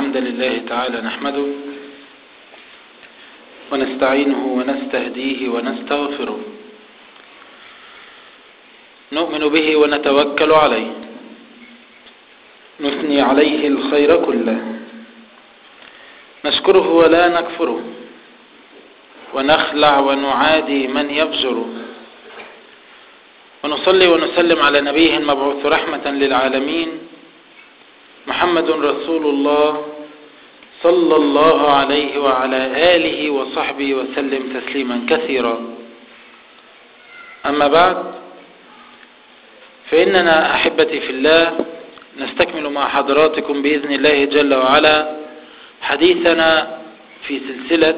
الحمد لله تعالى نحمده ونستعينه ونستهديه ونستغفره نؤمن به ونتوكل عليه نثني عليه الخير كله نشكره ولا نكفره ونخلع ونعادي من يفجره ونصلي ونسلم على نبيه المبعوث رحمة للعالمين محمد رسول الله صلى الله عليه وعلى آله وصحبه وسلم تسليما كثيرا أما بعد فإننا أحبتي في الله نستكمل مع حضراتكم بإذن الله جل وعلا حديثنا في سلسلة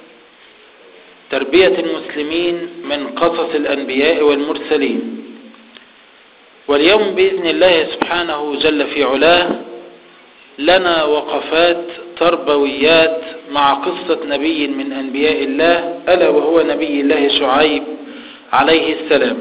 تربية المسلمين من قصص الأنبياء والمرسلين واليوم بإذن الله سبحانه جل في علاه لنا وقفات تربويات مع قصة نبي من أنبياء الله ألا وهو نبي الله شعيب عليه السلام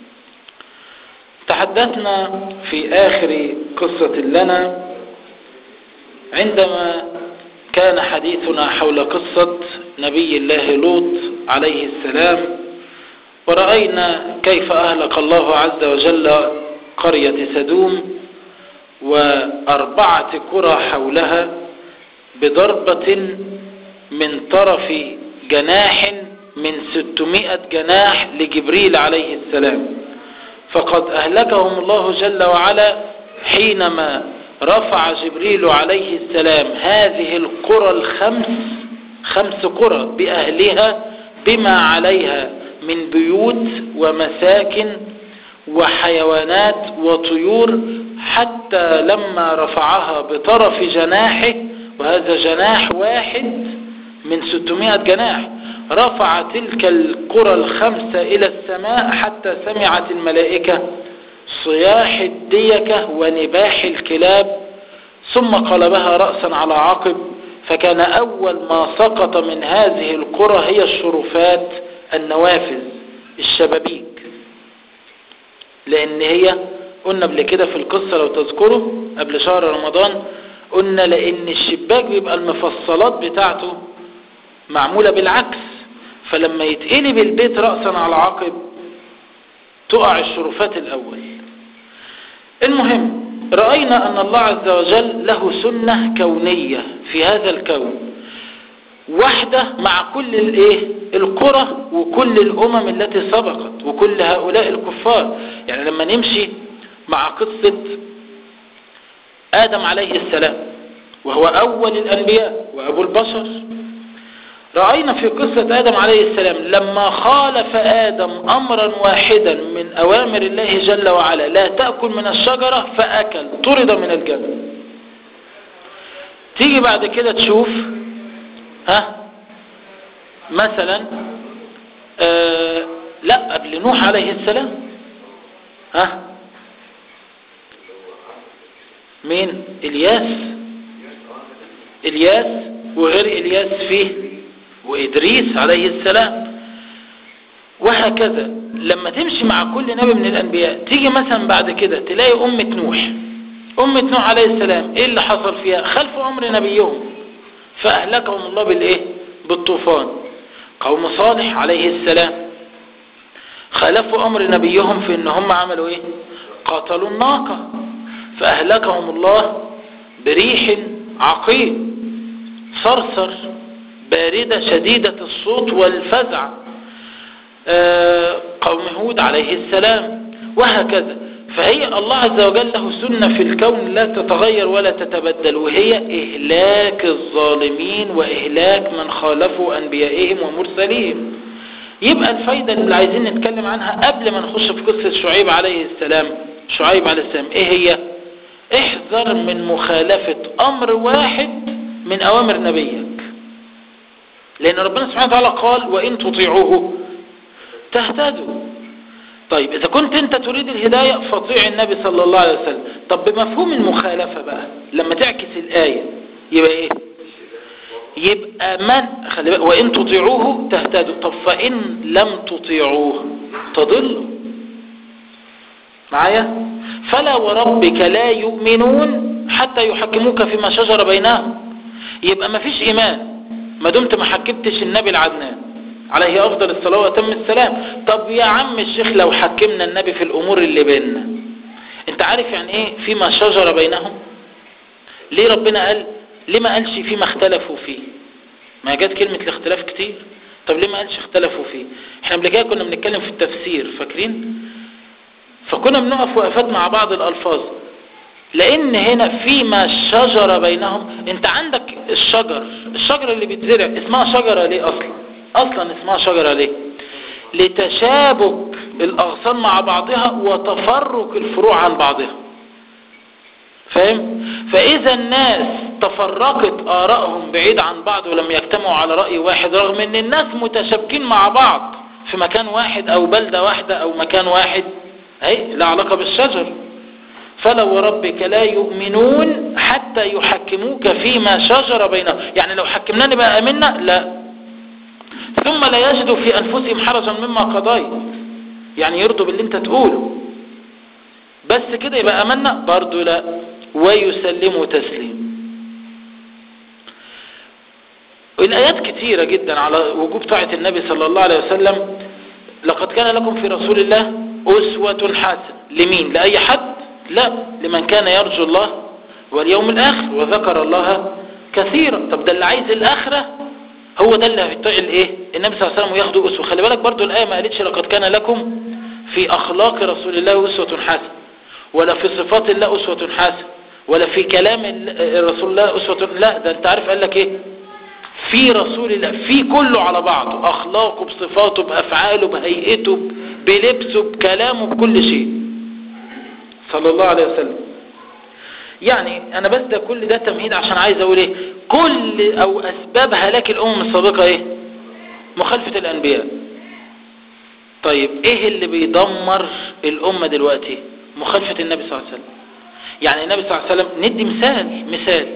تحدثنا في آخر قصة لنا عندما كان حديثنا حول قصة نبي الله لوط عليه السلام ورأينا كيف أهلك الله عز وجل قرية سدوم وأربعة قرى حولها بضربة من طرف جناح من ستمائة جناح لجبريل عليه السلام فقد أهلكهم الله جل وعلا حينما رفع جبريل عليه السلام هذه القرى الخمس خمس قرى بأهلها بما عليها من بيوت ومساكن وحيوانات وطيور حتى لما رفعها بطرف جناحه وهذا جناح واحد من ستمائة جناح رفع تلك القرى الخمسة إلى السماء حتى سمعت الملائكة صياح الديكة ونباح الكلاب ثم قلبها رأسا على عقب فكان أول ما سقط من هذه القرى هي الشرفات النوافذ الشبابيك لأن هي قلنا قبل كده في القصة لو تذكروا قبل شهر رمضان قلنا لأن الشباك بيبقى المفصلات بتاعته معمولة بالعكس فلما يتقلب البيت رأسا على عقب تقع الشرفات الأول المهم رأينا أن الله عز وجل له سنة كونية في هذا الكون واحدة مع كل الايه القرى وكل الأمم التي سبقت وكل هؤلاء الكفار يعني لما نمشي مع قصة آدم عليه السلام وهو أول الأنبياء وأبو البشر رأينا في قصة آدم عليه السلام لما خالف آدم أمرا واحدا من أوامر الله جل وعلا لا تأكل من الشجرة فأكل طرد من الجنة تيجي بعد كده تشوف ها مثلا آه لا قبل نوح عليه السلام ها مين الياس الياس وغير الياس فيه وإدريس عليه السلام وهكذا لما تمشي مع كل نبي من الأنبياء تيجي مثلا بعد كده تلاقي أمة نوح أمة نوح عليه السلام إيه اللي حصل فيها خلفوا أمر نبيهم فأهلكهم الله بالإيه بالطوفان قوم صالح عليه السلام خالفوا أمر نبيهم في إن هم عملوا إيه قاتلوا الناقة فأهلكهم الله بريح عقيم صرصر باردة شديدة الصوت والفزع قوم هود عليه السلام وهكذا فهي الله عز وجل له سنة في الكون لا تتغير ولا تتبدل وهي إهلاك الظالمين وإهلاك من خالفوا أنبيائهم ومرسليهم يبقى الفايدة اللي عايزين نتكلم عنها قبل ما نخش في قصة شعيب عليه السلام شعيب عليه السلام ايه هي احذر من مخالفة امر واحد من اوامر نبيك لان ربنا سبحانه وتعالى قال وان تطيعوه تهتدوا طيب اذا كنت انت تريد الهداية فطيع النبي صلى الله عليه وسلم طب بمفهوم المخالفة بقى لما تعكس الآية يبقى ايه يبقى من خلي بالك وان تطيعوه تهتدوا طب فان لم تطيعوه تضلوا معايا فلا وربك لا يؤمنون حتى يحكموك فيما شجر بينهم يبقى ما فيش ايمان ما دمت ما حكمتش النبي العدنان عليه افضل الصلاة وتم السلام طب يا عم الشيخ لو حكمنا النبي في الامور اللي بيننا انت عارف يعني ايه فيما شجر بينهم ليه ربنا قال ليه ما قالش فيما اختلفوا فيه ما جت كلمة الاختلاف كتير طب ليه ما قالش اختلفوا فيه احنا قبل كده كنا بنتكلم في التفسير فاكرين فكنا بنقف وقفات مع بعض الالفاظ لان هنا فيما شجر بينهم انت عندك الشجر الشجرة اللي بيتزرع اسمها شجرة ليه اصلا اصلا اسمها شجرة ليه لتشابك الاغصان مع بعضها وتفرق الفروع عن بعضها فاهم فاذا الناس تفرقت ارائهم بعيد عن بعض ولم يجتمعوا على رأي واحد رغم ان الناس متشابكين مع بعض في مكان واحد او بلدة واحدة او مكان واحد اي لا علاقة بالشجر فلو ربك لا يؤمنون حتى يحكموك فيما شجر بينهم يعني لو حكمناني بقى امنا لا ثم لا يجدوا في انفسهم حرجا مما قضيت يعني يرضوا باللي انت تقوله بس كده يبقى امنا برضو لا ويسلموا تسليم الآيات كثيرة جدا على وجوب طاعة النبي صلى الله عليه وسلم لقد كان لكم في رسول الله أسوة حسنة لمين لأي حد لا لمن كان يرجو الله واليوم الآخر وذكر الله كثيرا طب ده اللي عايز الآخرة هو ده اللي هيطيع الايه النبي صلى الله عليه وسلم وياخده أسوة خلي بالك برضو الآية ما قالتش لقد كان لكم في أخلاق رسول الله أسوة حسنة ولا في صفات الله أسوة حسنة ولا في كلام رسول الله أسوة لا ده انت عارف قال لك ايه في رسول الله في كله على بعضه أخلاقه بصفاته بأفعاله بهيئته بلبسه بكلامه بكل شيء صلى الله عليه وسلم يعني أنا بس ده كل ده تمهيد عشان عايز أقول إيه كل أو أسباب هلاك الأمم السابقة إيه مخالفة الأنبياء طيب إيه اللي بيدمر الأمة دلوقتي مخالفة النبي صلى الله عليه وسلم يعني النبي صلى الله عليه وسلم ندي مثال مثال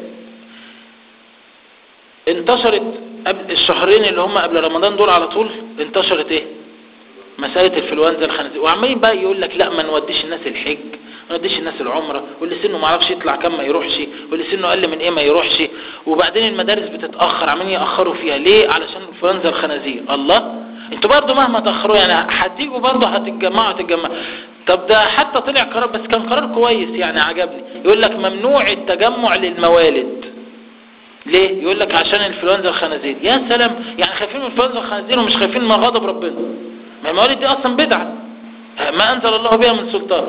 انتشرت قبل الشهرين اللي هم قبل رمضان دول على طول انتشرت ايه مسألة الفلوانزا الخنازير وعمالين بقى يقول لك لا ما نوديش الناس الحج ما نوديش الناس العمرة واللي سنه ما عرفش يطلع كام ما يروحش واللي سنه اقل من ايه ما يروحش وبعدين المدارس بتتأخر عمالين يأخروا فيها ليه علشان الفلوانزا الخنازير الله انتوا برضو مهما تأخروا يعني هتيجوا برضو هتتجمعوا هتتجمعوا طب ده حتى طلع قرار بس كان قرار كويس يعني عجبني يقول لك ممنوع التجمع للموالد ليه يقول لك عشان الانفلونزا الخنازير يا سلام يعني خايفين من الانفلونزا الخنازير ومش خايفين من غضب ربنا ما الموالد دي اصلا بدعه ما انزل الله بها من سلطان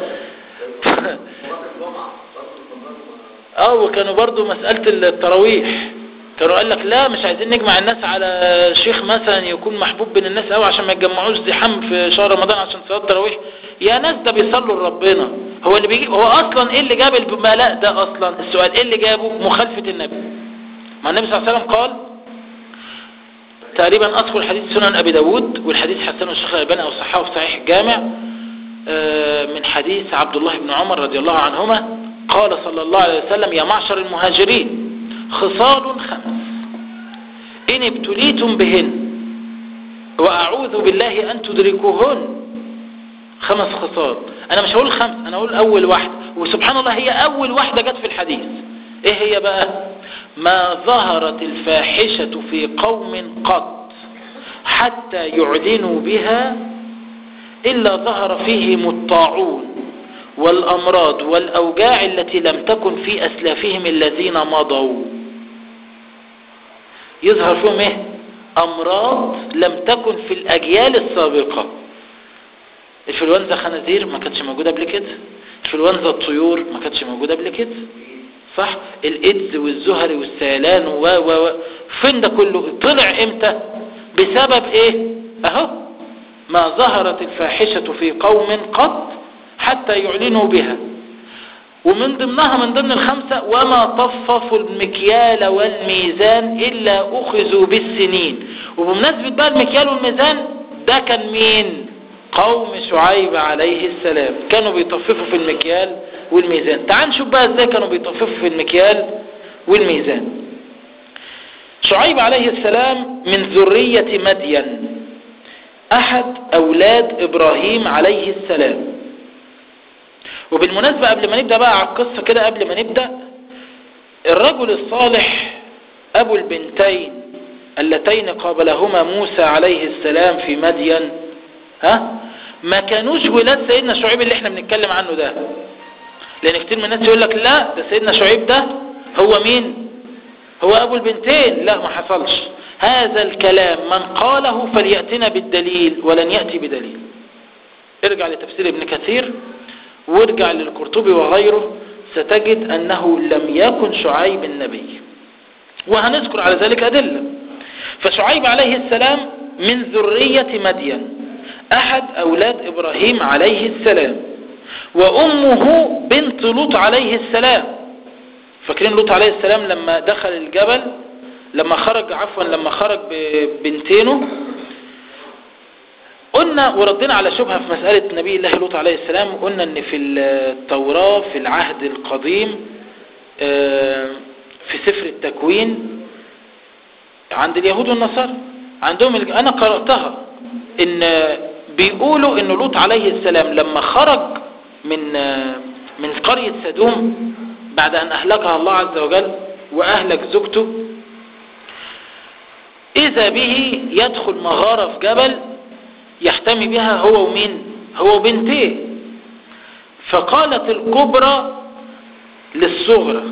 اه وكانوا برضو مسألة التراويح كانوا قال لك لا مش عايزين نجمع الناس على شيخ مثلا يكون محبوب بين الناس قوي عشان ما يتجمعوش زحام في شهر رمضان عشان صلاه التراويح يا ناس ده بيصلوا لربنا هو اللي بيجي هو اصلا ايه اللي جاب الملاء ده اصلا السؤال ايه اللي جابه مخالفه النبي ما النبي صلى الله عليه وسلم قال تقريبا اذكر الحديث سنن ابي داود والحديث حسنه الشيخ الالباني او صححه في صحيح الجامع من حديث عبد الله بن عمر رضي الله عنهما قال صلى الله عليه وسلم يا معشر المهاجرين خصال خمس إن ابتليتم بهن وأعوذ بالله أن تدركوهن خمس خصال أنا مش هقول خمس أنا أقول أول واحدة وسبحان الله هي أول واحدة جت في الحديث إيه هي بقى ما ظهرت الفاحشة في قوم قط حتى يعلنوا بها إلا ظهر فيهم الطاعون والأمراض والأوجاع التي لم تكن في أسلافهم الذين مضوا يظهر فيهم ايه امراض لم تكن في الاجيال السابقة الفلونزا خنازير ما كانتش موجودة قبل كده الفلونزا الطيور ما كانتش موجودة قبل كده صح الايدز والزهري والسيلان و و و فين ده كله طلع امتى بسبب ايه اهو ما ظهرت الفاحشة في قوم قط حتى يعلنوا بها ومن ضمنها من ضمن الخمسة وما طففوا المكيال والميزان إلا أخذوا بالسنين وبمناسبة بقى المكيال والميزان ده كان مين قوم شعيب عليه السلام كانوا بيطففوا في المكيال والميزان تعال نشوف بقى ازاي كانوا بيطففوا في المكيال والميزان شعيب عليه السلام من ذرية مدين أحد أولاد إبراهيم عليه السلام وبالمناسبة قبل ما نبدأ بقى على القصة كده قبل ما نبدأ الرجل الصالح أبو البنتين اللتين قابلهما موسى عليه السلام في مدين ها ما كانوش ولاد سيدنا شعيب اللي احنا بنتكلم عنه ده لان كتير من الناس يقول لك لا ده سيدنا شعيب ده هو مين هو ابو البنتين لا ما حصلش هذا الكلام من قاله فليأتنا بالدليل ولن يأتي بدليل ارجع لتفسير ابن كثير وارجع للقرطبي وغيره ستجد انه لم يكن شعيب النبي وهنذكر على ذلك أدلة فشعيب عليه السلام من ذرية مدين أحد أولاد إبراهيم عليه السلام وأمه بنت لوط عليه السلام فاكرين لوط عليه السلام لما دخل الجبل لما خرج عفوا لما خرج ببنتينه قلنا وردنا على شبهة في مسألة نبي الله لوط عليه السلام قلنا ان في التوراة في العهد القديم في سفر التكوين عند اليهود والنصارى عندهم انا قرأتها ان بيقولوا ان لوط عليه السلام لما خرج من من قرية سدوم بعد ان اهلكها الله عز وجل واهلك زوجته اذا به يدخل مغارة في جبل يحتمي بها هو ومين هو وبنتيه فقالت الكبرى للصغرى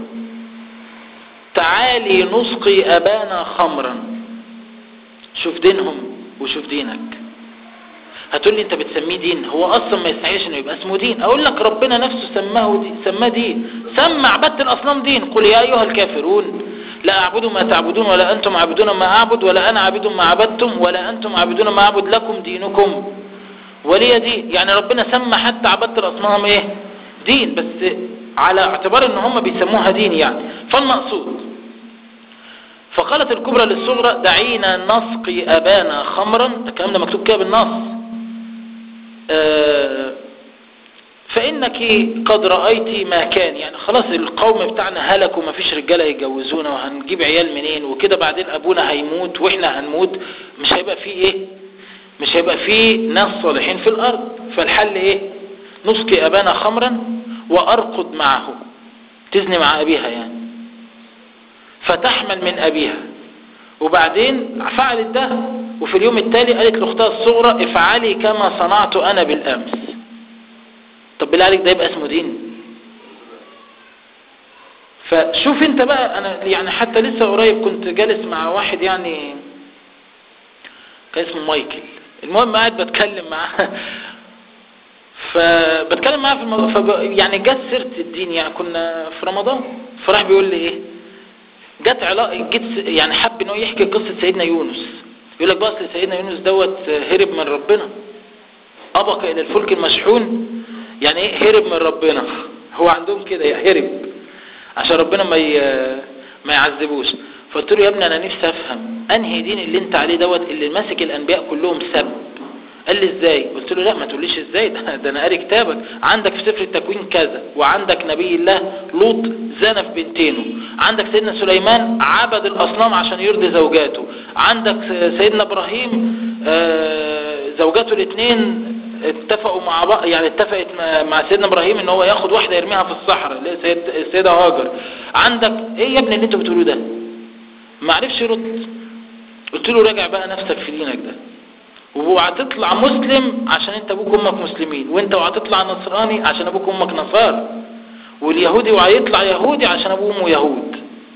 تعالي نسقي أبانا خمرا شوف دينهم وشوف دينك هتقول لي انت بتسميه دين هو اصلا ما يستحيلش انه يبقى اسمه دين اقول لك ربنا نفسه سماه دي سماه دين سمى عبادة الاصنام دين قل يا ايها الكافرون لا اعبد ما تعبدون ولا انتم عابدون ما اعبد ولا انا عابد ما عبدتم ولا انتم عابدون ما اعبد لكم دينكم ولي دين يعني ربنا سمى حتى عبادة الاصنام ايه دين بس على اعتبار ان هم بيسموها دين يعني فالمقصود فقالت الكبرى للصغرى دعينا نسقي أبانا خمرا الكلام ده مكتوب كده بالنص آه فإنك قد رأيت ما كان يعني خلاص القوم بتاعنا هلك وما فيش رجالة يتجوزونا وهنجيب عيال منين وكده بعدين أبونا هيموت وإحنا هنموت مش هيبقى فيه إيه مش هيبقى فيه ناس صالحين في الأرض فالحل إيه نسقي أبانا خمرا وأرقد معه تزني مع أبيها يعني فتحمل من أبيها وبعدين فعلت ده وفي اليوم التالي قالت لأختها الصغرى افعلي كما صنعت أنا بالأمس طب بالله عليك ده يبقى اسمه دين فشوف انت بقى انا يعني حتى لسه قريب كنت جالس مع واحد يعني كان اسمه مايكل المهم قاعد بتكلم معاه فبتكلم معاه في الموضوع فب... يعني جت سيره الدين يعني كنا في رمضان فراح بيقول لي ايه جت علاقه جت يعني حب ان هو يحكي قصه سيدنا يونس يقول لك بقى اصل سيدنا يونس دوت هرب من ربنا ابق الى الفلك المشحون يعني ايه هرب من ربنا هو عندهم كده هرب عشان ربنا ما ي... ما يعذبوش فقلت له يا ابني انا نفسي افهم انهي دين اللي انت عليه دوت اللي ماسك الانبياء كلهم سب قال لي ازاي قلت له لا ما تقوليش ازاي ده, ده انا قاري كتابك عندك في سفر التكوين كذا وعندك نبي الله لوط زنى في بنتينه عندك سيدنا سليمان عبد الاصنام عشان يرضي زوجاته عندك سيدنا ابراهيم زوجاته الاثنين اتفقوا مع بعض يعني اتفقت مع سيدنا ابراهيم ان هو ياخد واحده يرميها في الصحراء اللي هي سيد السيده هاجر عندك ايه يا ابني اللي انتوا بتقولوه ده ما عرفش يرد قلت له راجع بقى نفسك في دينك ده وهتطلع مسلم عشان انت ابوك وامك مسلمين وانت وهتطلع نصراني عشان ابوك وامك نصارى واليهودي وهيطلع يهودي عشان ابوه وامه يهود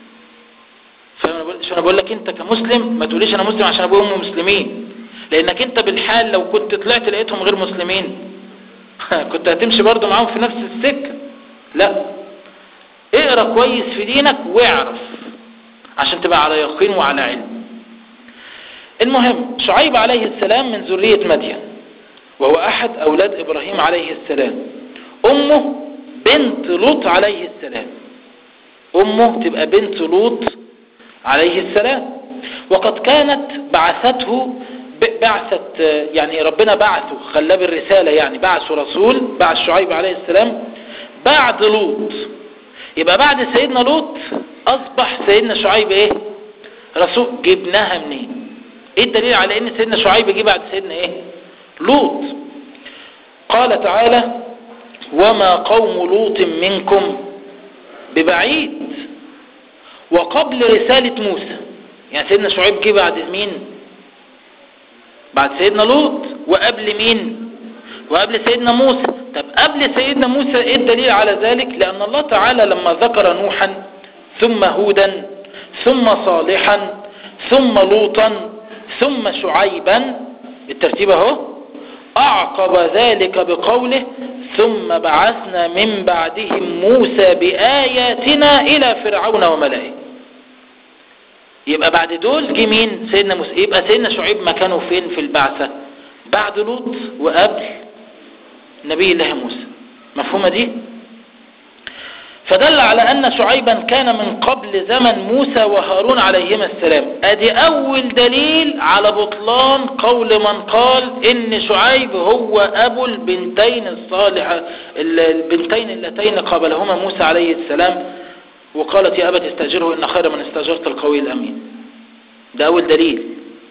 فانا بقول لك انت كمسلم ما تقوليش انا مسلم عشان ابوه وامه مسلمين لانك انت بالحال لو كنت طلعت لقيتهم غير مسلمين كنت هتمشي برضه معاهم في نفس السكه لا اقرا كويس في دينك واعرف عشان تبقى على يقين وعلى علم المهم شعيب عليه السلام من ذرية مدين وهو أحد أولاد إبراهيم عليه السلام أمه بنت لوط عليه السلام أمه تبقى بنت لوط عليه السلام وقد كانت بعثته بعثت يعني ربنا بعثه خلاه بالرسالة يعني بعثه رسول بعث شعيب عليه السلام بعد لوط يبقى بعد سيدنا لوط أصبح سيدنا شعيب إيه رسول جبناها منين ايه الدليل على ان سيدنا شعيب جه بعد سيدنا ايه لوط قال تعالى وما قوم لوط منكم ببعيد وقبل رسالة موسى يعني سيدنا شعيب جه بعد مين بعد سيدنا لوط وقبل مين وقبل سيدنا موسى طب قبل سيدنا موسى ايه الدليل على ذلك لان الله تعالى لما ذكر نوحا ثم هودا ثم صالحا ثم لوطا ثم شعيبا الترتيب اهو اعقب ذلك بقوله ثم بعثنا من بعدهم موسى بآياتنا الى فرعون وملئه يبقى بعد دول جه مين سيدنا موسى يبقى سيدنا شعيب مكانه فين في البعثة بعد لوط وقبل نبي الله موسى مفهومة دي فدل على أن شعيبا كان من قبل زمن موسى وهارون عليهما السلام ادي أول دليل على بطلان قول من قال إن شعيب هو أبو البنتين الصالحة البنتين اللتين قابلهما موسى عليه السلام وقالت يا أبت استأجره إن خير من استأجرت القوي الأمين ده أول دليل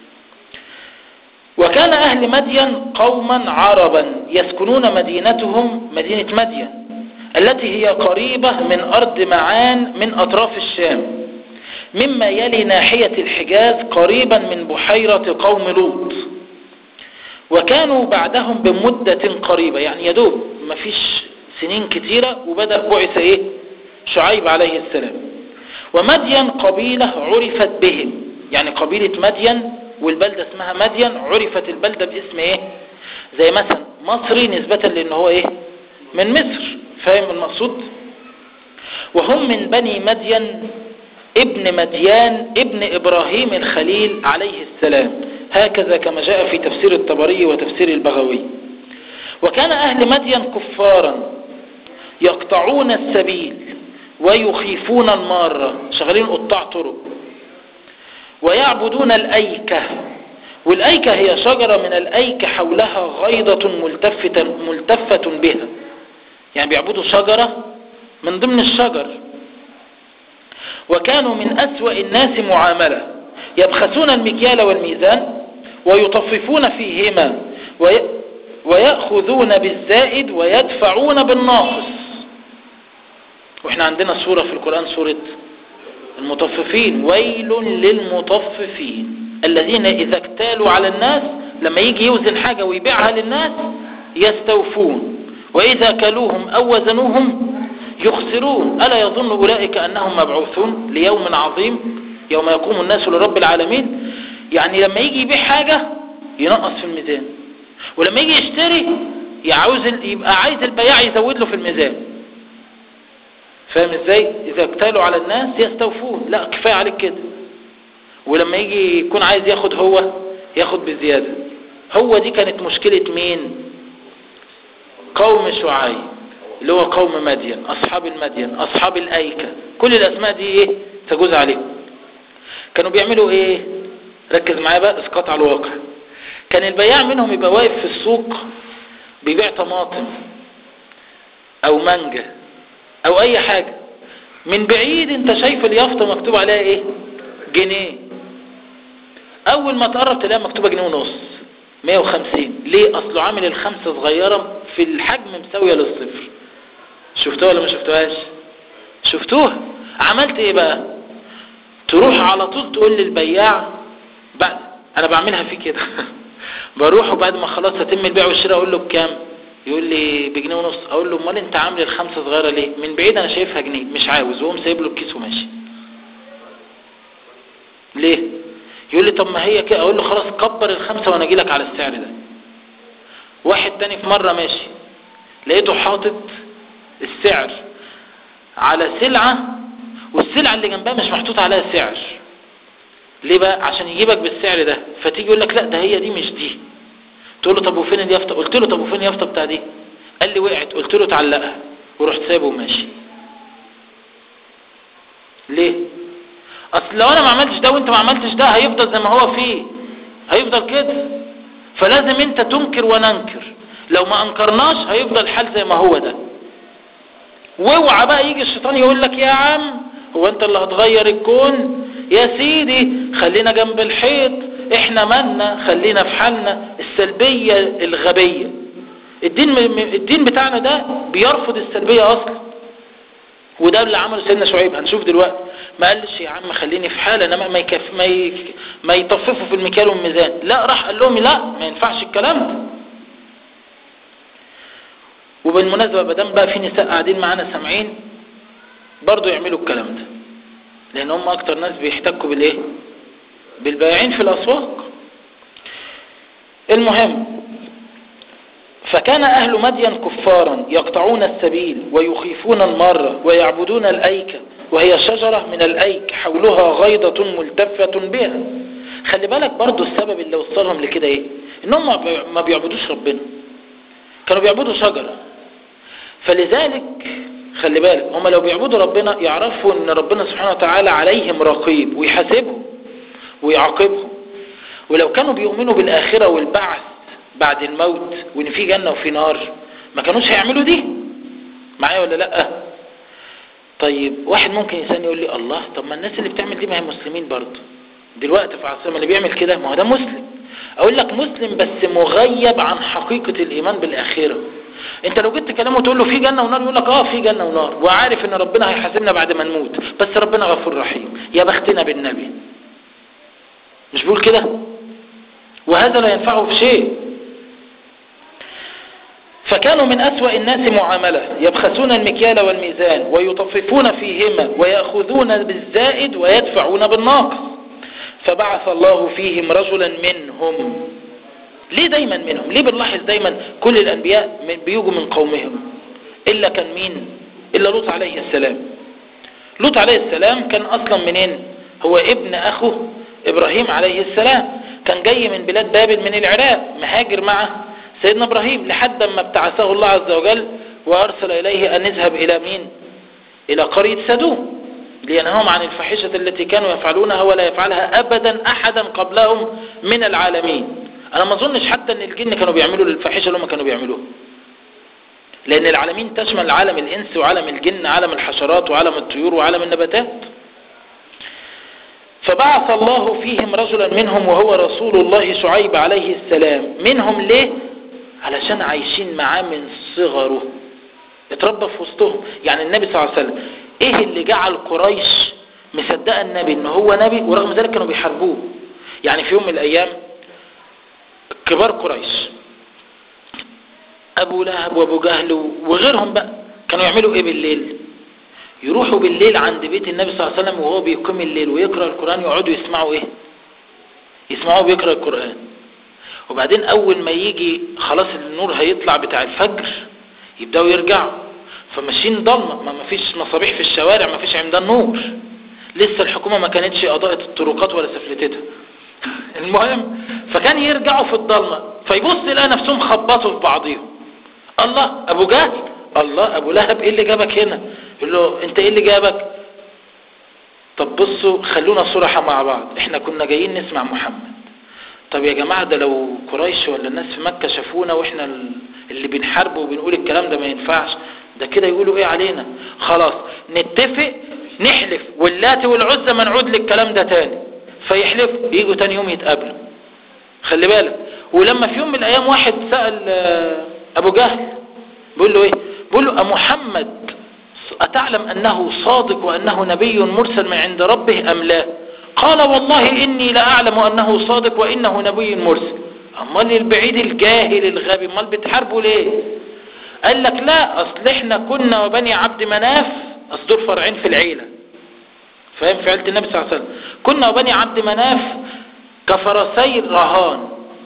وكان أهل مدين قوما عربا يسكنون مدينتهم مدينة مدين التي هي قريبة من أرض معان من أطراف الشام مما يلي ناحية الحجاز قريبا من بحيرة قوم لوط وكانوا بعدهم بمدة قريبة يعني يدوب مفيش سنين كتيرة وبدأ بعث إيه شعيب عليه السلام ومدين قبيلة عرفت بهم يعني قبيلة مدين والبلدة اسمها مدين عرفت البلدة باسم ايه زي مثلا مصري نسبة لان هو ايه من مصر فاهم المقصود وهم من بني مدين ابن مديان ابن ابراهيم الخليل عليه السلام هكذا كما جاء في تفسير الطبري وتفسير البغوي وكان اهل مدين كفارا يقطعون السبيل ويخيفون المارة شغالين قطاع طرق ويعبدون الأيكة والأيكة هي شجرة من الأيكة حولها غيضة ملتفة, ملتفة بها يعني بيعبدوا شجرة من ضمن الشجر وكانوا من أسوأ الناس معاملة يبخسون المكيال والميزان ويطففون فيهما ويأخذون بالزائد ويدفعون بالناقص واحنا عندنا سورة في القرآن سورة المطففين ويل للمطففين الذين إذا اكتالوا على الناس لما يجي يوزن حاجة ويبيعها للناس يستوفون وإذا كلوهم أو وزنوهم يخسرون ألا يظن أولئك أنهم مبعوثون ليوم عظيم يوم يقوم الناس لرب العالمين يعني لما يجي يبيع حاجة ينقص في الميزان ولما يجي يشتري يعوز يبقى عايز البياع يزود له في الميزان فاهم ازاي اذا اكتالوا على الناس يستوفون لا كفاية عليك كده ولما يجي يكون عايز ياخد هو ياخد بزيادة هو دي كانت مشكلة مين قوم شعيب اللي هو قوم مدين اصحاب المدين اصحاب الايكة كل الاسماء دي ايه تجوز عليهم كانوا بيعملوا ايه ركز معايا بقى اسقاط على الواقع كان البياع منهم يبقى واقف في السوق بيبيع طماطم او مانجا او اي حاجة من بعيد انت شايف اليافطة مكتوب عليها ايه جنيه اول ما تقرب تلاقي مكتوبة جنيه ونص 150 ليه اصله عامل الخمسة صغيرة في الحجم مساوية للصفر شفتوها ولا ما شفتوهاش شفتوها عملت ايه بقى تروح على طول تقول للبياع بعد انا بعملها فيه كده بروح وبعد ما خلاص هتم البيع والشراء اقول له بكام يقول لي بجنيه ونص اقول له امال انت عامل الخمسه صغيره ليه من بعيد انا شايفها جنيه مش عاوز وقوم سايب له الكيس وماشي ليه يقول لي طب ما هي كده اقول له خلاص كبر الخمسه وانا اجي لك على السعر ده واحد تاني في مره ماشي لقيته حاطط السعر على سلعه والسلعه اللي جنبها مش محطوط عليها سعر ليه بقى عشان يجيبك بالسعر ده فتيجي يقول لك لا ده هي دي مش دي تقول له طب وفين اليافطه قلت له طب وفين اليافطه بتاع دي قال لي وقعت قلت له تعلقها ورحت سايبه وماشي ليه اصل لو انا ما عملتش ده وانت ما عملتش ده هيفضل زي ما هو فيه هيفضل كده فلازم انت تنكر وننكر لو ما انكرناش هيفضل الحال زي ما هو ده واوعى بقى يجي الشيطان يقول لك يا عم هو انت اللي هتغير الكون يا سيدي خلينا جنب الحيط احنا مالنا خلينا في حالنا السلبية الغبية الدين الدين بتاعنا ده بيرفض السلبية اصلا وده اللي عمله سيدنا شعيب هنشوف دلوقتي ما قالش يا عم خليني في حالة انما ما يكف ما, يك ما يطففوا في المكيال والميزان لا راح قال لهم لا ما ينفعش الكلام ده وبالمناسبة بدام بقى في نساء قاعدين معانا سامعين برضو يعملوا الكلام ده لان هم اكتر ناس بيحتكوا بالايه بالبائعين في الاسواق المهم فكان أهل مدين كفارا يقطعون السبيل ويخيفون المارة ويعبدون الأيكة وهي شجرة من الأيك حولها غيضة ملتفة بها خلي بالك برضو السبب اللي وصلهم لكده ايه انهم ما بيعبدوش ربنا كانوا بيعبدوا شجرة فلذلك خلي بالك هم لو بيعبدوا ربنا يعرفوا ان ربنا سبحانه وتعالى عليهم رقيب ويحاسبهم ويعاقبهم ولو كانوا بيؤمنوا بالآخرة والبعث بعد الموت وان في جنة وفي نار ما كانوش هيعملوا دي معايا ولا لا طيب واحد ممكن يسألني يقول لي الله طب ما الناس اللي بتعمل دي ما هي مسلمين برضه دلوقتي في عصرنا اللي بيعمل كده ما هو ده مسلم اقول لك مسلم بس مغيب عن حقيقة الايمان بالاخرة انت لو جيت تكلمه وتقول له في جنة ونار يقول لك اه في جنة ونار وعارف ان ربنا هيحاسبنا بعد ما نموت بس ربنا غفور رحيم يا بختنا بالنبي مش بيقول كده وهذا لا ينفعه في شيء فكانوا من أسوأ الناس معاملة يبخسون المكيال والميزان ويطففون فيهما ويأخذون بالزائد ويدفعون بالناقص فبعث الله فيهم رجلا منهم ليه دايما منهم ليه بنلاحظ دايما كل الأنبياء من بيجوا من قومهم إلا كان مين إلا لوط عليه السلام لوط عليه السلام كان أصلا منين هو ابن أخوه إبراهيم عليه السلام كان جاي من بلاد بابل من العراق مهاجر مع سيدنا إبراهيم لحد ما ابتعثه الله عز وجل وأرسل إليه أن يذهب إلى مين إلى قرية سدوم لينههم عن الفاحشة التي كانوا يفعلونها ولا يفعلها أبدا أحدا قبلهم من العالمين أنا ما أظنش حتى أن الجن كانوا بيعملوا الفاحشة اللي هم كانوا بيعملوها لأن العالمين تشمل عالم الإنس وعالم الجن عالم الحشرات وعالم الطيور وعالم النباتات فبعث الله فيهم رجلا منهم وهو رسول الله شعيب عليه السلام منهم ليه علشان عايشين معاه من صغره اتربى في وسطهم يعني النبي صلى الله عليه وسلم ايه اللي جعل قريش مصدقه النبي ان هو نبي ورغم ذلك كانوا بيحاربوه يعني في يوم من الايام كبار قريش ابو لهب وابو جهل وغيرهم بقى كانوا يعملوا ايه بالليل يروحوا بالليل عند بيت النبي صلى الله عليه وسلم وهو بيقيم الليل ويقرأ القرآن يقعدوا يسمعوا ايه يسمعوا بيقرأ القرآن وبعدين اول ما يجي خلاص النور هيطلع بتاع الفجر يبدأوا يرجعوا فماشيين ضلمة ما فيش مصابيح في الشوارع ما فيش عمدان نور لسه الحكومة ما كانتش اضاءت الطرقات ولا سفلتتها المهم فكان يرجعوا في الضلمة فيبص يلاقي نفسهم خبطوا في بعضهم الله ابو جهل الله ابو لهب ايه اللي جابك هنا يقول له انت ايه اللي جابك طب بصوا خلونا صراحة مع بعض احنا كنا جايين نسمع محمد طب يا جماعة ده لو قريش ولا الناس في مكة شافونا واحنا اللي بنحاربه وبنقول الكلام ده ما ينفعش ده كده يقولوا ايه علينا خلاص نتفق نحلف واللات والعزة ما نعود للكلام ده تاني فيحلفوا يجوا تاني يوم يتقابلوا خلي بالك ولما في يوم من الايام واحد سأل ابو جهل بيقول له ايه بيقول له محمد أتعلم أنه صادق وأنه نبي مرسل من عند ربه أم لا قال والله إني لأعلم أنه صادق وإنه نبي مرسل أمال البعيد الجاهل الغبي أمال بتحاربوا ليه قال لك لا أصل إحنا كنا وبني عبد مناف أصدر فرعين في العيلة فاهم في عيلة النبي صلى الله عليه وسلم كنا وبني عبد مناف كفرسي رهان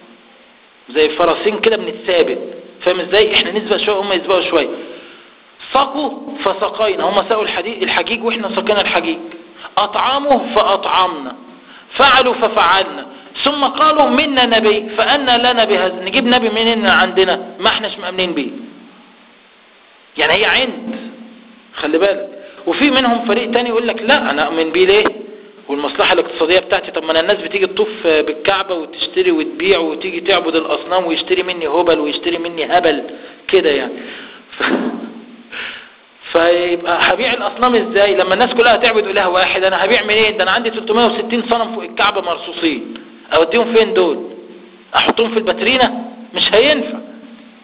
زي فرسين كده بنتثابت فاهم ازاي احنا نسبق شوية هم يسبقوا شوية سقوا فسقينا هم سقوا الحجيج واحنا سقينا الحجيج اطعموا فاطعمنا فعلوا ففعلنا ثم قالوا منا نبي فأنا لنا بهذا نجيب نبي منين عندنا ما احناش مأمنين بيه يعني هي عند خلي بالك وفي منهم فريق تاني يقول لك لا انا اؤمن بيه ليه والمصلحة الاقتصادية بتاعتي طب ما انا الناس بتيجي تطوف بالكعبة وتشتري وتبيع وتيجي تعبد الاصنام ويشتري مني هبل ويشتري مني هبل كده يعني فيبقى هبيع الاصنام ازاي لما الناس كلها تعبد اله واحد انا هبيع منين ده انا عندي 360 صنم فوق الكعبة مرصوصين اوديهم فين دول احطهم في الباترينا مش هينفع